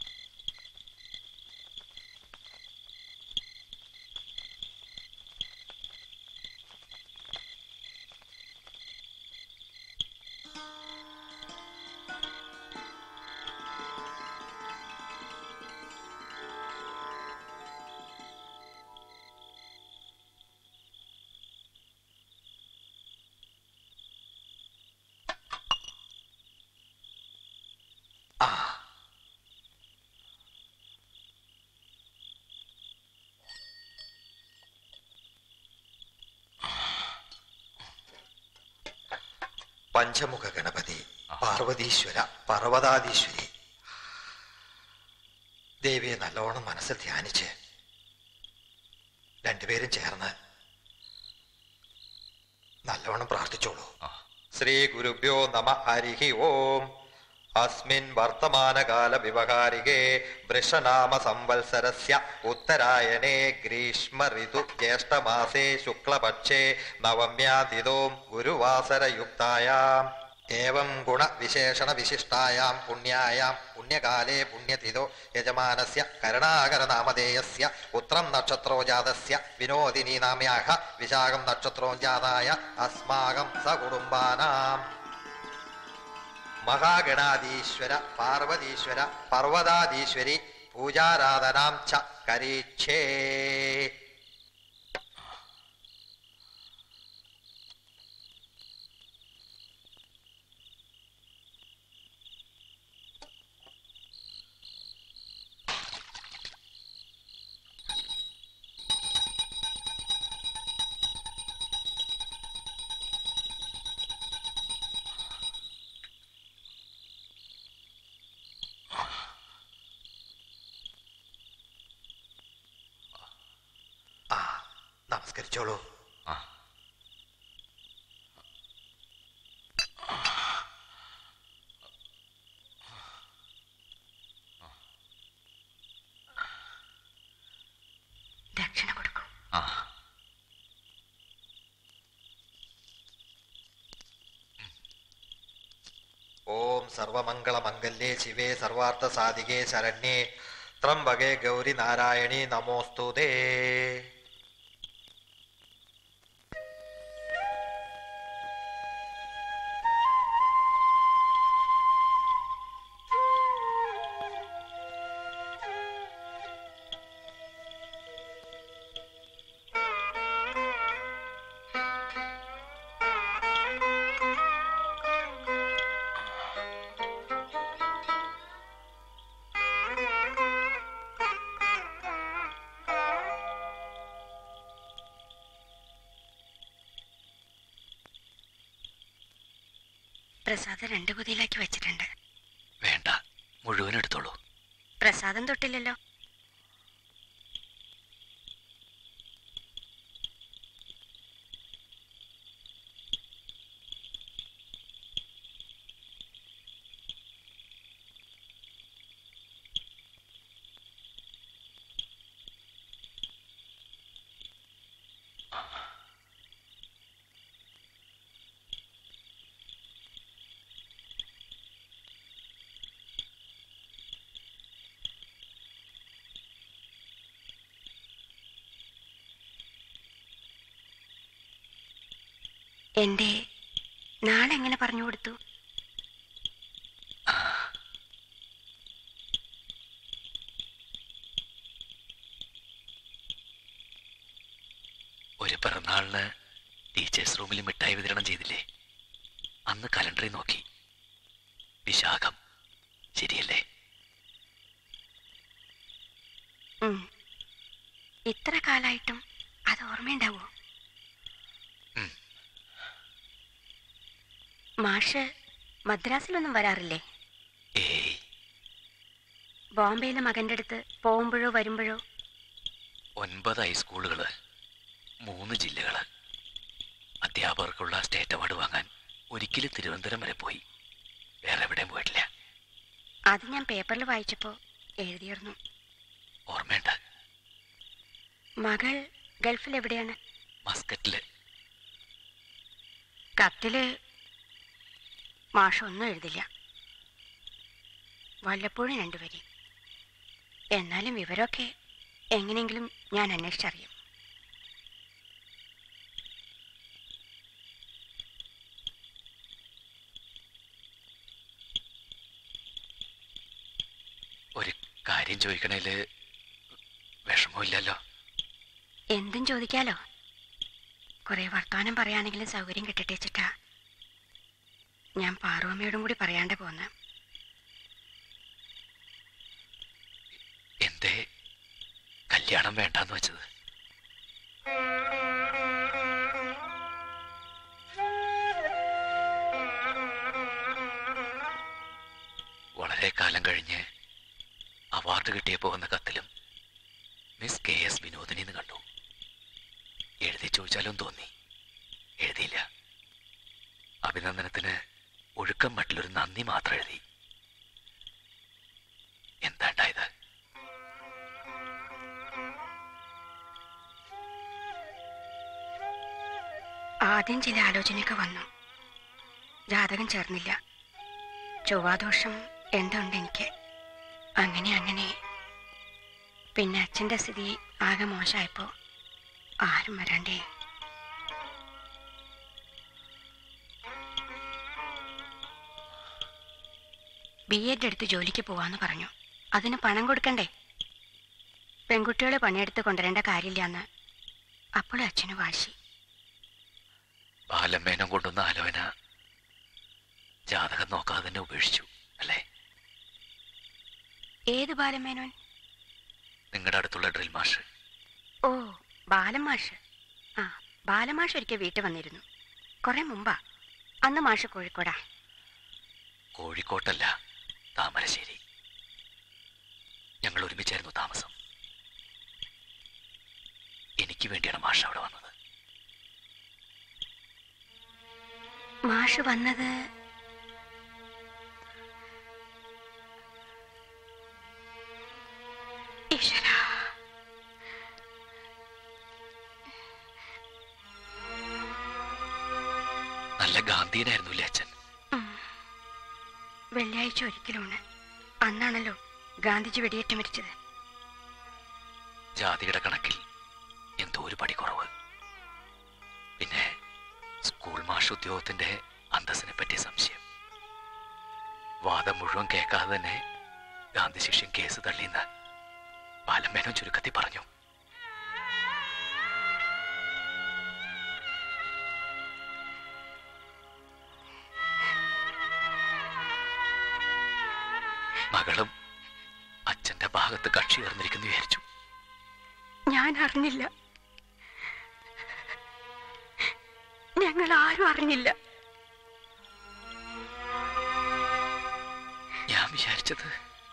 പഞ്ചമുഖ ഗണപതി പാർവതീശ്വര പർവ്വതാധീശ്വരി ദേവിയെ നല്ലോണം മനസ്സിൽ ധ്യാനിച്ച് രണ്ടുപേരും ചേർന്ന് നല്ലോണം പ്രാർത്ഥിച്ചോളൂ ശ്രീ ഗുരുഭ്യോ നമ ഹരിഹി ഓം അസ്മിൻ വർത്തമാനകാല വ്യവഹാരികേ വൃഷനാമ സംവത്സരസ്യ ഉത്തരായണേ ഗ്രീഷ്മ ഋതു ജ്യേഷ്ഠമാസേ ശുക്ലപക്ഷേ നവമ്യാതിഥോം ഗുരുവാസരയുക്തായാം ഏവം ഗുണവിശേഷണ വിശിഷ്ടായാം പുണ്യായാം പുണ്യകാലേ പുണ്യതിഥോ യജമാനസ്യ കരുണാകരനാമധേയസ്യ ഉത്രം നക്ഷത്രോ ജാതസ്യ വിനോദിനി നാമ്യാഹ വിശാഖം നക്ഷത്രോ ജാതായ അസ്മാകം സകുടുംബാനാം മഹാഗണാധീശ്വര പാർവതീശ്വര പർവ്വതാധീശ്വരി പൂജാരാധനാം ച കരീക്ഷേ ആ നമസ്കരിച്ചോളൂ ദക്ഷിണ കൊടുക്കും ഓം സർവമംഗളമംഗല്യേ ശിവേ സർവാർത്ഥ സാധികേ ശരണ്യേ ത്രംബകേ ഗൗരി നാരായണി നമോസ്തുതേ പ്രസാദം രണ്ട് കുതിയിലാക്കി വെച്ചിട്ടുണ്ട് വേണ്ട മുഴുവൻ എടുത്തോളൂ പ്രസാദം തൊട്ടില്ലല്ലോ എൻ്റെ നാളെ എങ്ങനെ പറഞ്ഞു കൊടുത്തു ഒരു പിറന്നാളിന് ടീച്ചേഴ്സ് റൂമിൽ മിഠായി വിതരണം ചെയ്തില്ലേ അന്ന് കലണ്ടറിൽ നോക്കി വിശാഖം ശരിയല്ലേ ഉം. ഇത്ര കാലായിട്ടും അത് ഓർമ്മയുണ്ടാവോ മാഷ് മദ്രാസിലൊന്നും വരാറില്ലേ ഏയ് ബോംബെയിലെ മകന്റെ അടുത്ത് പോകുമ്പോഴോ വരുമ്പോഴോ ഒൻപത് ഹൈസ്കൂളുകള് മൂന്ന് ജില്ലകള് അധ്യാപകർക്കുള്ള സ്റ്റേറ്റ് അവാർഡ് വാങ്ങാൻ ഒരിക്കലും തിരുവനന്തപുരം വരെ പോയി വേറെ എവിടെയും പോയിട്ടില്ല അത് ഞാൻ പേപ്പറിൽ വായിച്ചപ്പോ എഴുതിയിരുന്നു ഓർമ്മയുണ്ട് മകൾ ഗൾഫിൽ എവിടെയാണ് മസ്കറ്റില് കത്തില് മാഷൊന്നും എഴുതില്ല വല്ലപ്പോഴും രണ്ടുപേരി എന്നാലും വിവരമൊക്കെ എങ്ങനെയെങ്കിലും ഞാൻ അന്വേഷിച്ചറിയും ഒരു കാര്യം ചോദിക്കണേല് വിഷമമില്ലല്ലോ എന്തും ചോദിക്കാലോ കുറെ വർത്തമാനം പറയാനെങ്കിലും സൗകര്യം കിട്ടട്ടെ വെച്ചിട്ടാ ഞാൻ പാറുവമ്മയോടും കൂടി പറയാണ്ട് പോന്ന് എന്തേ കല്യാണം വേണ്ടാന്ന് വെച്ചത് വളരെ കാലം കഴിഞ്ഞ് അവാർഡ് കിട്ടിയപ്പോ വന്ന കത്തിലും മിസ് കെ എസ് വിനോദിനി എന്ന് കണ്ടു എഴുതി ചോദിച്ചാലും തോന്നി എഴുതിയില്ല അഭിനന്ദനത്തിന് ഒഴുക്കം മട്ടിലൊരു നന്ദി മാത്രം എഴുതി എന്താ ഉണ്ടായത് ആദ്യം ചില ആലോചനയൊക്കെ വന്നു ജാതകം ചേർന്നില്ല ചൊവ്വാദോഷം എന്തുണ്ട് എനിക്ക് അങ്ങനെ അങ്ങനെ പിന്നെ അച്ഛൻ്റെ സ്ഥിതി ആകെ മോശമായപ്പോൾ ആരും വരാണ്ടേ ബി എഡ് എടുത്ത് ജോലിക്ക് പോവാന്ന് പറഞ്ഞു അതിന് പണം കൊടുക്കണ്ടേ പെൺകുട്ടികളെ പണിയെടുത്ത് കൊണ്ടുവരേണ്ട കാര്യമില്ലാന്ന് അപ്പോഴും അച്ഛന് വാശി ബാലമ്മേനം കൊണ്ടുവന്ന ആലോചന ജാതകം നോക്കാതെ തന്നെ ഉപേക്ഷിച്ചു അല്ലേ ഏത് ബാലമേനോൻ നിങ്ങളുടെ അടുത്തുള്ള ഡ്രിൽ മാഷ് ഓ ബാലമാഷ് ആ ബാലമാഷ് ഒരിക്കൽ വീട്ടിൽ വന്നിരുന്നു കുറെ മുമ്പാ അന്ന് മാഷ് കോഴിക്കോടാ കോഴിക്കോട്ടല്ല താമരശ്ശേരി ഞങ്ങൾ ഒരുമിച്ചായിരുന്നു താമസം എനിക്ക് വേണ്ടിയാണ് മാഷ് അവിടെ വന്നത് മാഷ് വന്നത് ഈശ്വരാ നല്ല ഗാന്ധിയനായിരുന്നു അല്ലേ അച്ഛൻ വെള്ളിയാഴ്ച ഒരിക്കലുമാണ് അന്നാണല്ലോ ഗാന്ധിജി വെടിയേറ്റ് മരിച്ചത് ജാതിയുടെ കണക്കിൽ എന്തോ ഒരു പടി കുറവ് പിന്നെ സ്കൂൾ മാഷ് ഉദ്യോഗത്തിന്റെ അന്തസ്സിനെ പറ്റി സംശയം വാദം മുഴുവൻ കേൾക്കാതെ തന്നെ ഗാന്ധി ശിക്ഷൻ കേസ് തള്ളിയെന്ന് ബാലമേനോ ചുരുക്കത്തിൽ പറഞ്ഞു മകളും അച്ഛന്റെ ഭാഗത്ത് കക്ഷി ചേർന്നിരിക്കുന്നു വിചാരിച്ചു ഞാൻ അറിഞ്ഞില്ല ഞങ്ങൾ ആരും അറിഞ്ഞില്ല ഞാൻ വിചാരിച്ചത്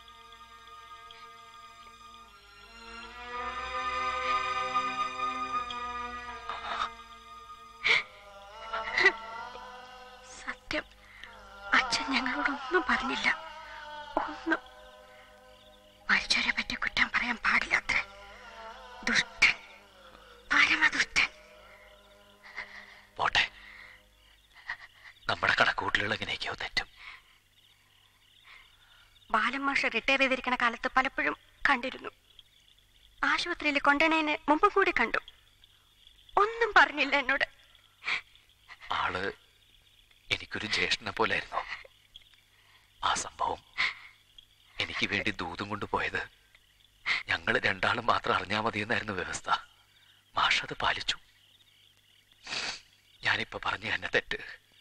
സത്യം അച്ഛൻ ഞങ്ങളോടൊന്നും പറഞ്ഞില്ല ഒന്നും മരിച്ചവരെ പറ്റി കുറ്റം പറയാൻ പാടില്ലാത്ര ദുഷ്ടൻ പരമദുഷ്ടൻ പോട്ടെ നമ്മുടെ കണക്കൂട്ടലുകൾ എങ്ങനെയൊക്കെയോ തെറ്റും ബാലൻ മാഷ് റിട്ടയർ ചെയ്തിരിക്കുന്ന കാലത്ത് പലപ്പോഴും കണ്ടിരുന്നു ആശുപത്രിയിൽ കൊണ്ടുവന്നതിന് മുമ്പ് കൂടി കണ്ടു ഒന്നും പറഞ്ഞില്ല എന്നോട് ആള് എനിക്കൊരു ജ്യേഷ്ഠനെ പോലായിരുന്നു ആ സംഭവം എനിക്ക് വേണ്ടി ദൂതും കൊണ്ടുപോയത് ഞങ്ങൾ രണ്ടാളും മാത്രം അറിഞ്ഞാൽ മതിയെന്നായിരുന്നു വ്യവസ്ഥ മാഷ് അത് പാലിച്ചു ഞാനിപ്പോ പറഞ്ഞു തന്നെ തെറ്റ്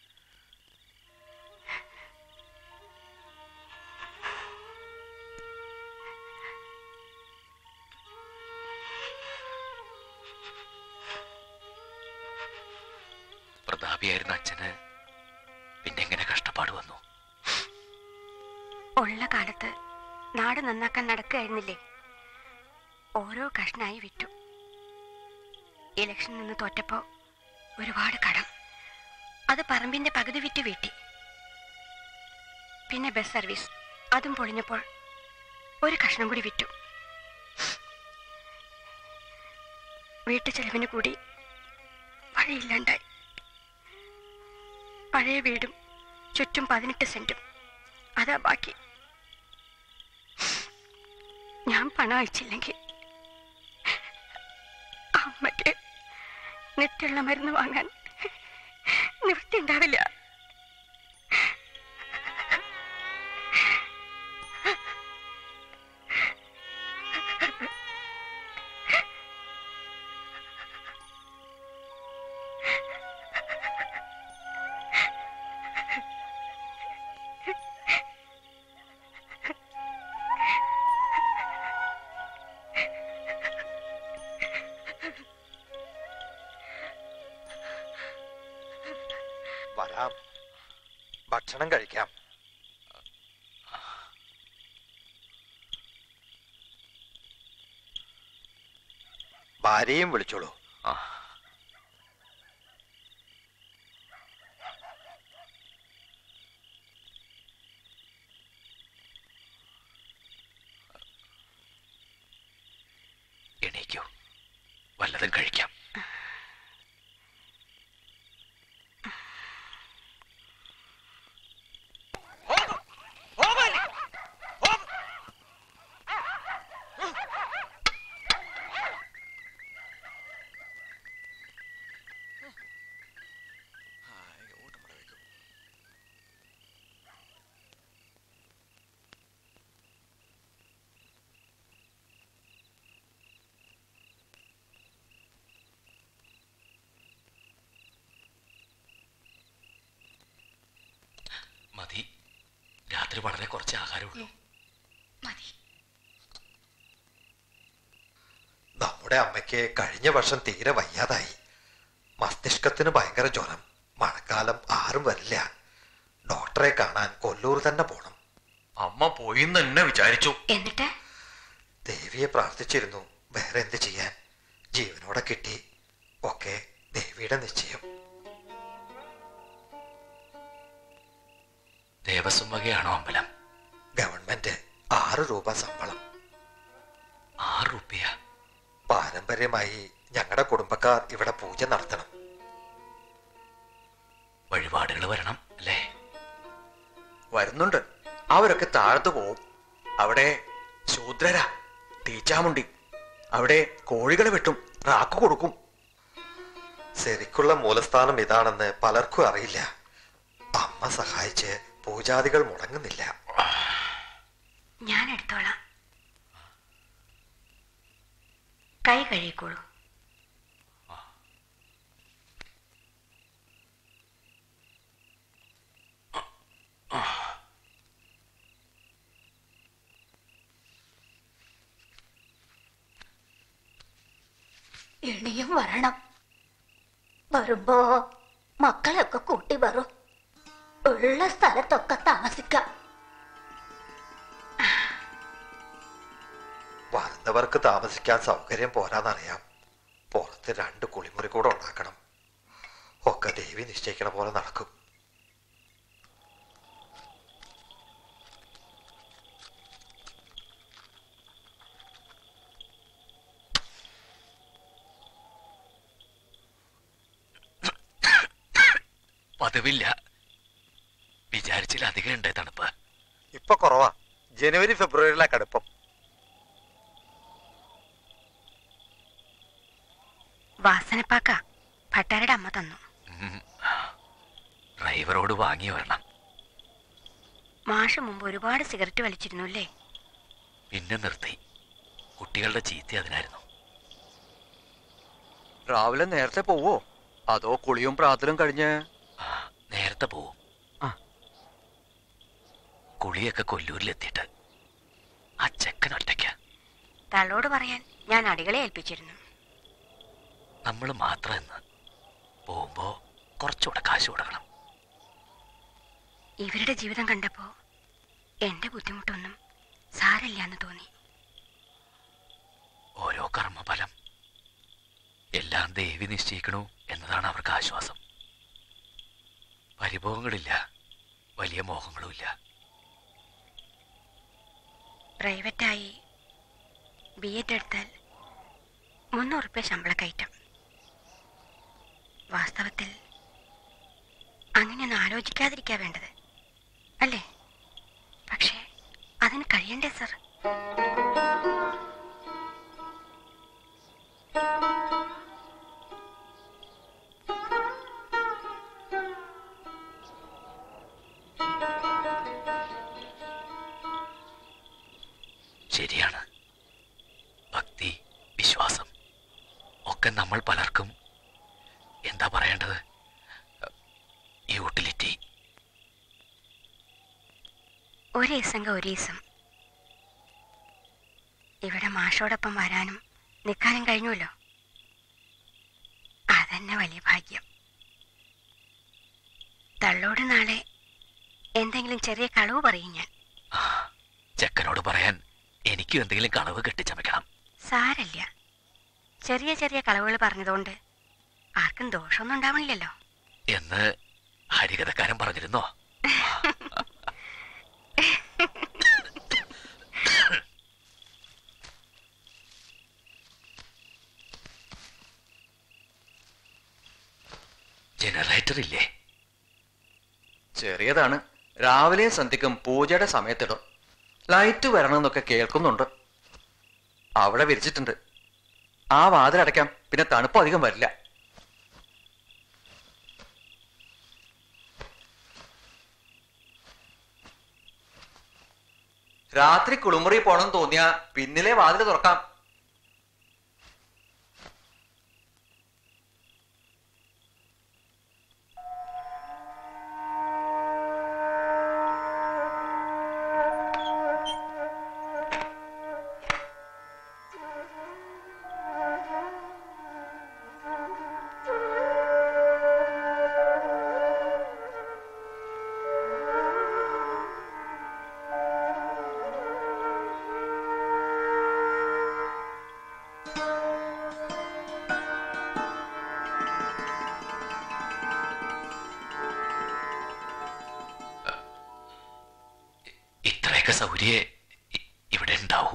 പ്രതാപിയായിരുന്ന അച്ഛന് പിന്നെ എങ്ങനെ കഷ്ടപ്പാട് വന്നു ഉള്ള കാലത്ത് നാട് നന്നാക്കാൻ നടക്കുകയായിരുന്നില്ലേ ഓരോ കഷ്ണായി വിറ്റു ഇലക്ഷൻ നിന്ന് തോറ്റപ്പോ ഒരുപാട് കടം അത് പറമ്പിന്റെ പകുതി വിറ്റ് വീട്ടി പിന്നെ ബസ് സർവീസ് അതും പൊളിഞ്ഞപ്പോൾ ഒരു കഷ്ണം കൂടി വിറ്റു വീട്ടു ചെലവിന് കൂടി വഴിയില്ലാണ്ടായി പഴയ വീടും ചുറ്റും പതിനെട്ട് സെന്റും അതാ ബാക്കി ഞാൻ പണം അയച്ചില്ലെങ്കിൽ അമ്മയ്ക്ക് നെറ്റുള്ള മരുന്ന് വാങ്ങാൻ നിവൃത്തി ഉണ്ടാവില്ല വരാം ഭക്ഷണം കഴിക്കാം ഭാര്യയും വിളിച്ചോളൂ എണീക്കൂ വല്ലതും കഴിക്കാം മതി രാത്രി വളരെ കുറച്ച് ആഹാരമുള്ളൂ നമ്മുടെ അമ്മയ്ക്ക് കഴിഞ്ഞ വർഷം തീരെ വയ്യാതായി മസ്തിഷ്കത്തിന് ഭയങ്കര ജ്വരം മഴക്കാലം ആരും വരില്ല ഡോക്ടറെ കാണാൻ കൊല്ലൂർ തന്നെ പോണം അമ്മ പോയിന്ന് തന്നെ വിചാരിച്ചു എന്നിട്ട് ദേവിയെ പ്രാർത്ഥിച്ചിരുന്നു വേറെ എന്ത് ചെയ്യാൻ ജീവനോടെ കിട്ടി ഒക്കെ ദേവിയുടെ നിശ്ചയം ദേവസ്വം വകയാണോ അമ്പലം ഗവൺമെന്റ് ആറ് രൂപ ശമ്പളം ആറ് റുപ്യ പാരമ്പര്യമായി ഞങ്ങളുടെ കുടുംബക്കാർ ഇവിടെ പൂജ നടത്തണം വഴിപാടുകൾ വരണം അല്ലേ വരുന്നുണ്ട് അവരൊക്കെ താഴത്ത് പോവും അവിടെ ശൂദ്രരാ തീച്ചാമുണ്ടി അവിടെ കോഴികളെ വെട്ടും റാക്ക് കൊടുക്കും ശരിക്കുള്ള മൂലസ്ഥാനം ഇതാണെന്ന് പലർക്കും അറിയില്ല അമ്മ സഹായിച്ച് പൂജാദികൾ മുടങ്ങുന്നില്ല ഞാൻ എടുത്തോളാം കൈ കഴുകിക്കോളൂ ഇനിയും വരണം വരുമ്പോ മക്കളെയൊക്കെ കൂട്ടി വരും ഉള്ള സ്ഥലത്തൊക്കെ താമസിക്കാം വരുന്നവർക്ക് താമസിക്കാൻ സൗകര്യം പോരാന്നറിയാം പുറത്ത് രണ്ട് കുളിമുറി കൂടെ ഉണ്ടാക്കണം ഒക്കെ ദേവി നിശ്ചയിക്കണ പോലെ നടക്കും പതിവില്ല വിചാരിച്ചിലധികം ഉണ്ട് തണുപ്പ് ഇപ്പൊ കുറവാ ജനുവരി ഫെബ്രുവരിയിലെ കടുപ്പം വാസനപ്പാക്ക ഭട്ടാരുടെ അമ്മ തന്നു ഉം. ഡ്രൈവറോട് വാങ്ങി വരണം മാഷ് മുമ്പ് ഒരുപാട് സിഗരറ്റ് വലിച്ചിരുന്നു അല്ലേ പിന്നെ നിർത്തി കുട്ടികളുടെ ചീത്ത അതിനായിരുന്നു രാവിലെ നേരത്തെ പോവോ അതോ കുളിയും പ്രാർത്ഥനയും കഴിഞ്ഞ് നേരത്തെ പോവും ആ. കുളിയൊക്കെ കൊല്ലൂരിലെത്തിയിട്ട് ആ ചെക്കൻ ഒറ്റയ്ക്ക് തള്ളോട് പറയാൻ ഞാൻ അടികളെ ഏൽപ്പിച്ചിരുന്നു നമ്മൾ മാത്രം എന്ന് പോകുമ്പോ കുറച്ചുകൂടെ കാശ് കൊടുക്കണം ഇവരുടെ ജീവിതം കണ്ടപ്പോ എന്റെ ബുദ്ധിമുട്ടൊന്നും സാരല്ല എന്ന് തോന്നി ഓരോ കർമ്മഫലം എല്ലാം ദേവി നിശ്ചയിക്കണു എന്നതാണ് അവർക്ക് ആശ്വാസം പരിഭവങ്ങളില്ല വലിയ മോഹങ്ങളുമില്ല പ്രൈവറ്റായി ബി എഡ് എടുത്താൽ മുന്നൂറ് റുപ്യ ശമ്പള കയറ്റം വാസ്തവത്തിൽ അങ്ങനെയൊന്നും ആലോചിക്കാതിരിക്കാ വേണ്ടത് അല്ലേ പക്ഷേ അതിന് കഴിയണ്ടേ സർ ശരിയാണ് ഭക്തി വിശ്വാസം ഒക്കെ നമ്മൾ പലർക്കും എന്താ പറയേണ്ടത് യൂട്ടിലിറ്റി ഒരേസംഗ ഒരേസം ഇവിടെ മാഷോടൊപ്പം വരാനും നിൽക്കാനും കഴിഞ്ഞുവല്ലോ അതന്നെ വലിയ ഭാഗ്യം തള്ളോട് നാളെ എന്തെങ്കിലും ചെറിയ കളവ് പറയും ഞാൻ ചെക്കനോട് പറയാൻ എനിക്കും എന്തെങ്കിലും കളവ് കെട്ടിച്ചമയ്ക്കണം സാരല്ല ചെറിയ ചെറിയ കളവുകൾ പറഞ്ഞതുകൊണ്ട് ആർക്കും ദോഷമൊന്നും ഉണ്ടാവണില്ലല്ലോ എന്ന് ഹരികഥക്കാരൻ പറഞ്ഞിരുന്നോ ജനറേറ്റർ ഇല്ലേ ചെറിയതാണ് രാവിലെയും സന്ധ്യക്കും പൂജയുടെ സമയത്തിടും ലൈറ്റ് വരണമെന്നൊക്കെ കേൾക്കുന്നുണ്ട് അവിടെ വിരിച്ചിട്ടുണ്ട് ആ വാതിലടയ്ക്കാം പിന്നെ തണുപ്പ് അധികം വരില്ല രാത്രി കുളിമുറി പോണെന്ന് തോന്നിയാ പിന്നിലെ വാതിൽ തുറക്കാം ഇത്രയൊക്കെ സൗകര്യ ഇവിടെ ഉണ്ടാവൂ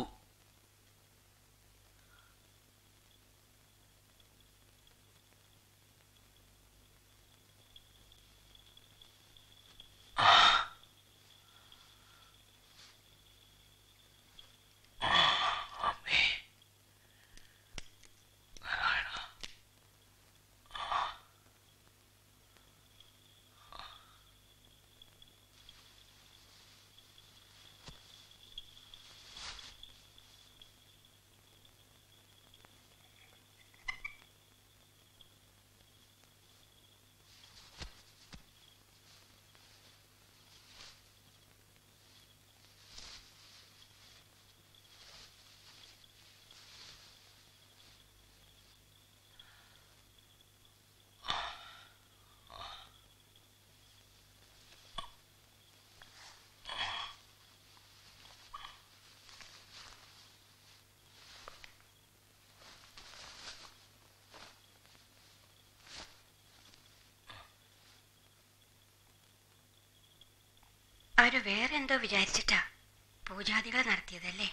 അവര് വേറെ എന്തോ വിചാരിച്ചിട്ടാ പൂജാദികൾ നടത്തിയതല്ലേ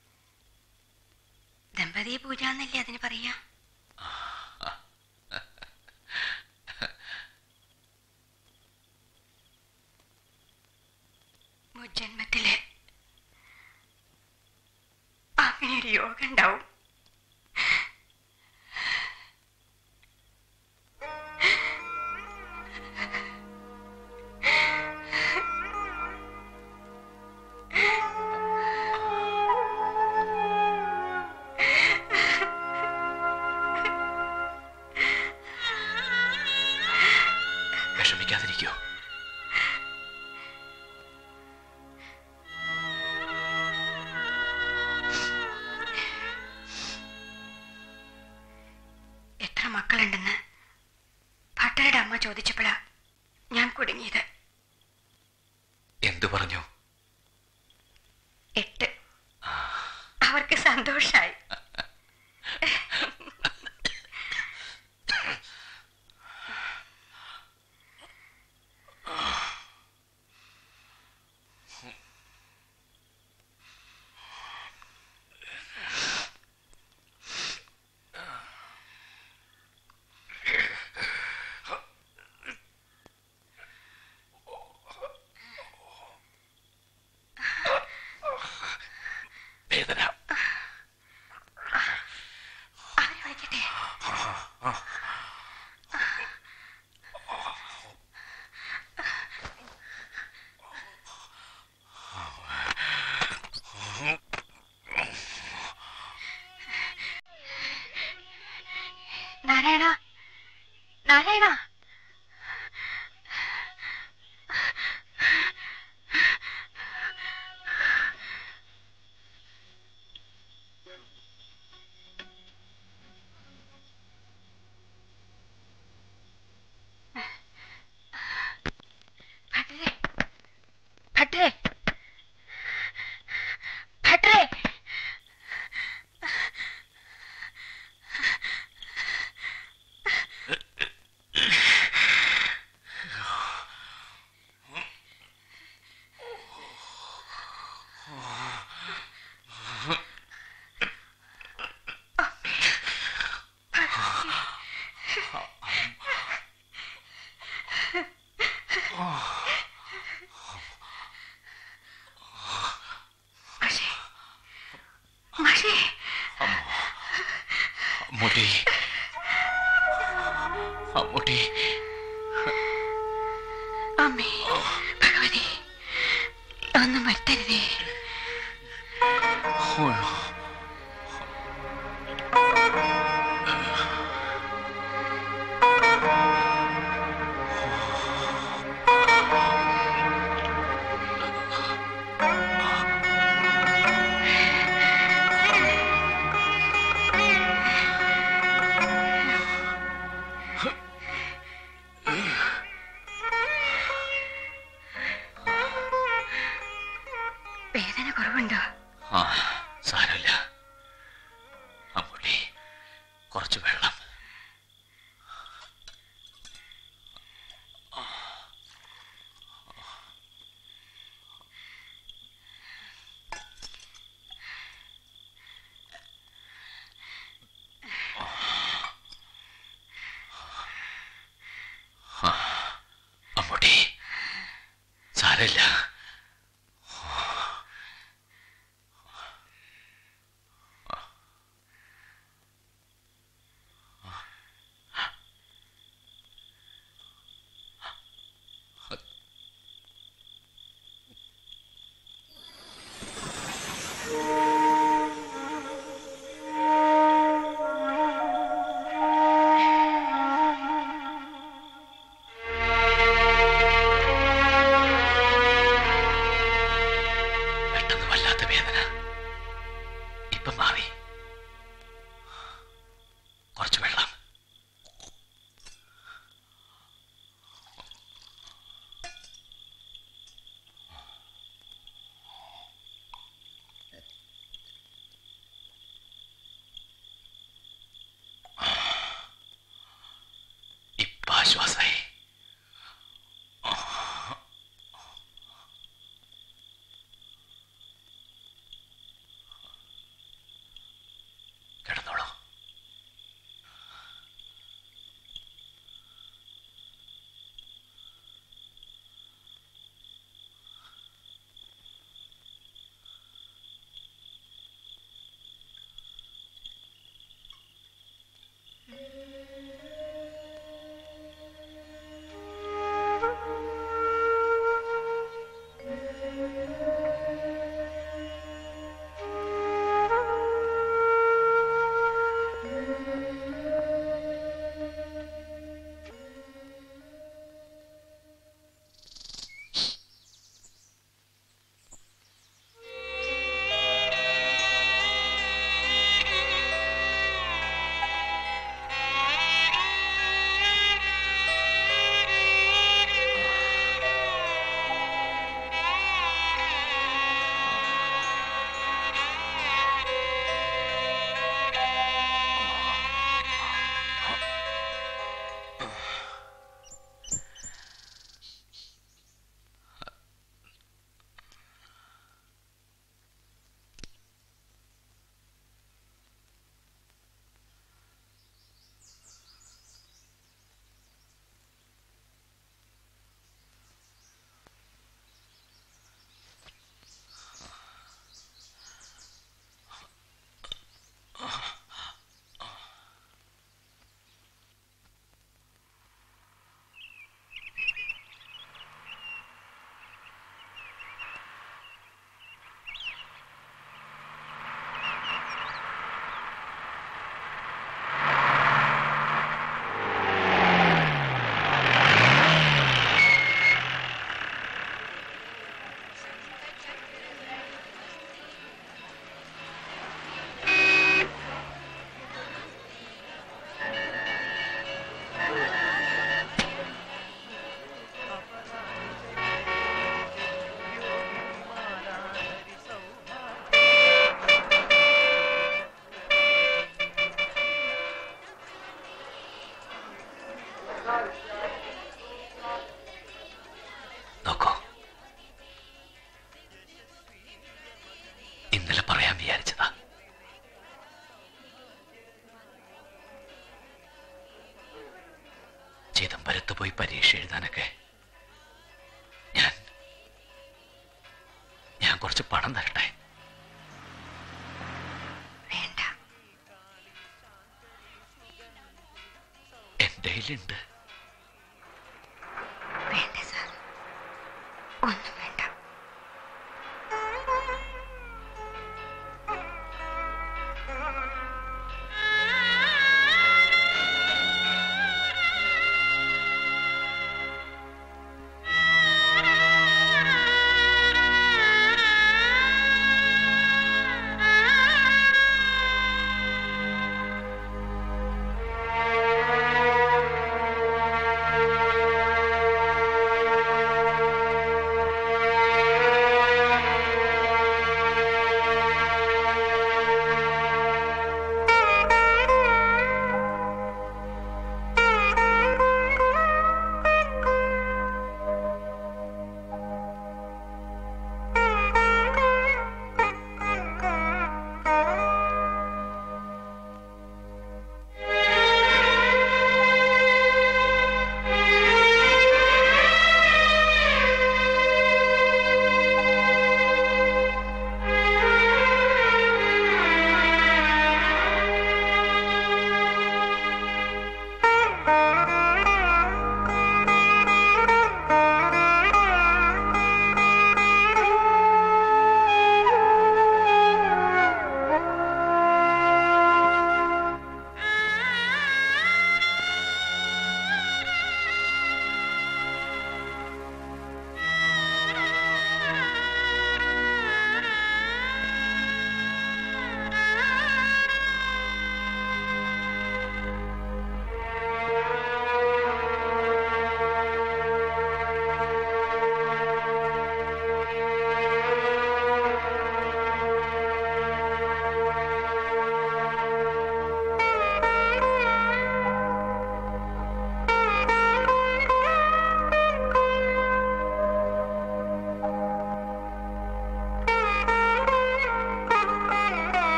ദമ്പതി പൂജ എന്നല്ലേ അതിന് പറയാ മുജ്ജന്മത്തില് അങ്ങനെ ഒരു യോഗം ഉണ്ടാവും ചോദിച്ചപ്പോഴാ ഞാൻ കുടുങ്ങിയത് എന്തു പറഞ്ഞു എട്ട് അവർക്ക് സന്തോഷായി വേദന അവരെ വിളിക്കട്ടെ നാരായണ നാരായണ ഭട്ടരെ ഭട്ടരെ ഭട്ടരെ മാഷേ മാഷേ അമ്മൂട്ടി അമ്മൂട്ടി അമ്മേ ഭഗവതി ഒന്നും വരുത്തരുതേ വേദന കുറവുണ്ടോ ആ സാരമില്ല അമ്മൂട്ടി കുറച്ച് വെള്ളം ആ, അമ്മൂട്ടി സാരമില്ല ഇന്നലെ പറയാൻ വിചാരിച്ചതാ ചിദംബരത്ത് പോയി പരീക്ഷ എഴുതാനൊക്കെ ഞാൻ ഞാൻ കുറച്ച് പണം തരട്ടെ വേണ്ട എൻ്റെ കയ്യിലുണ്ട്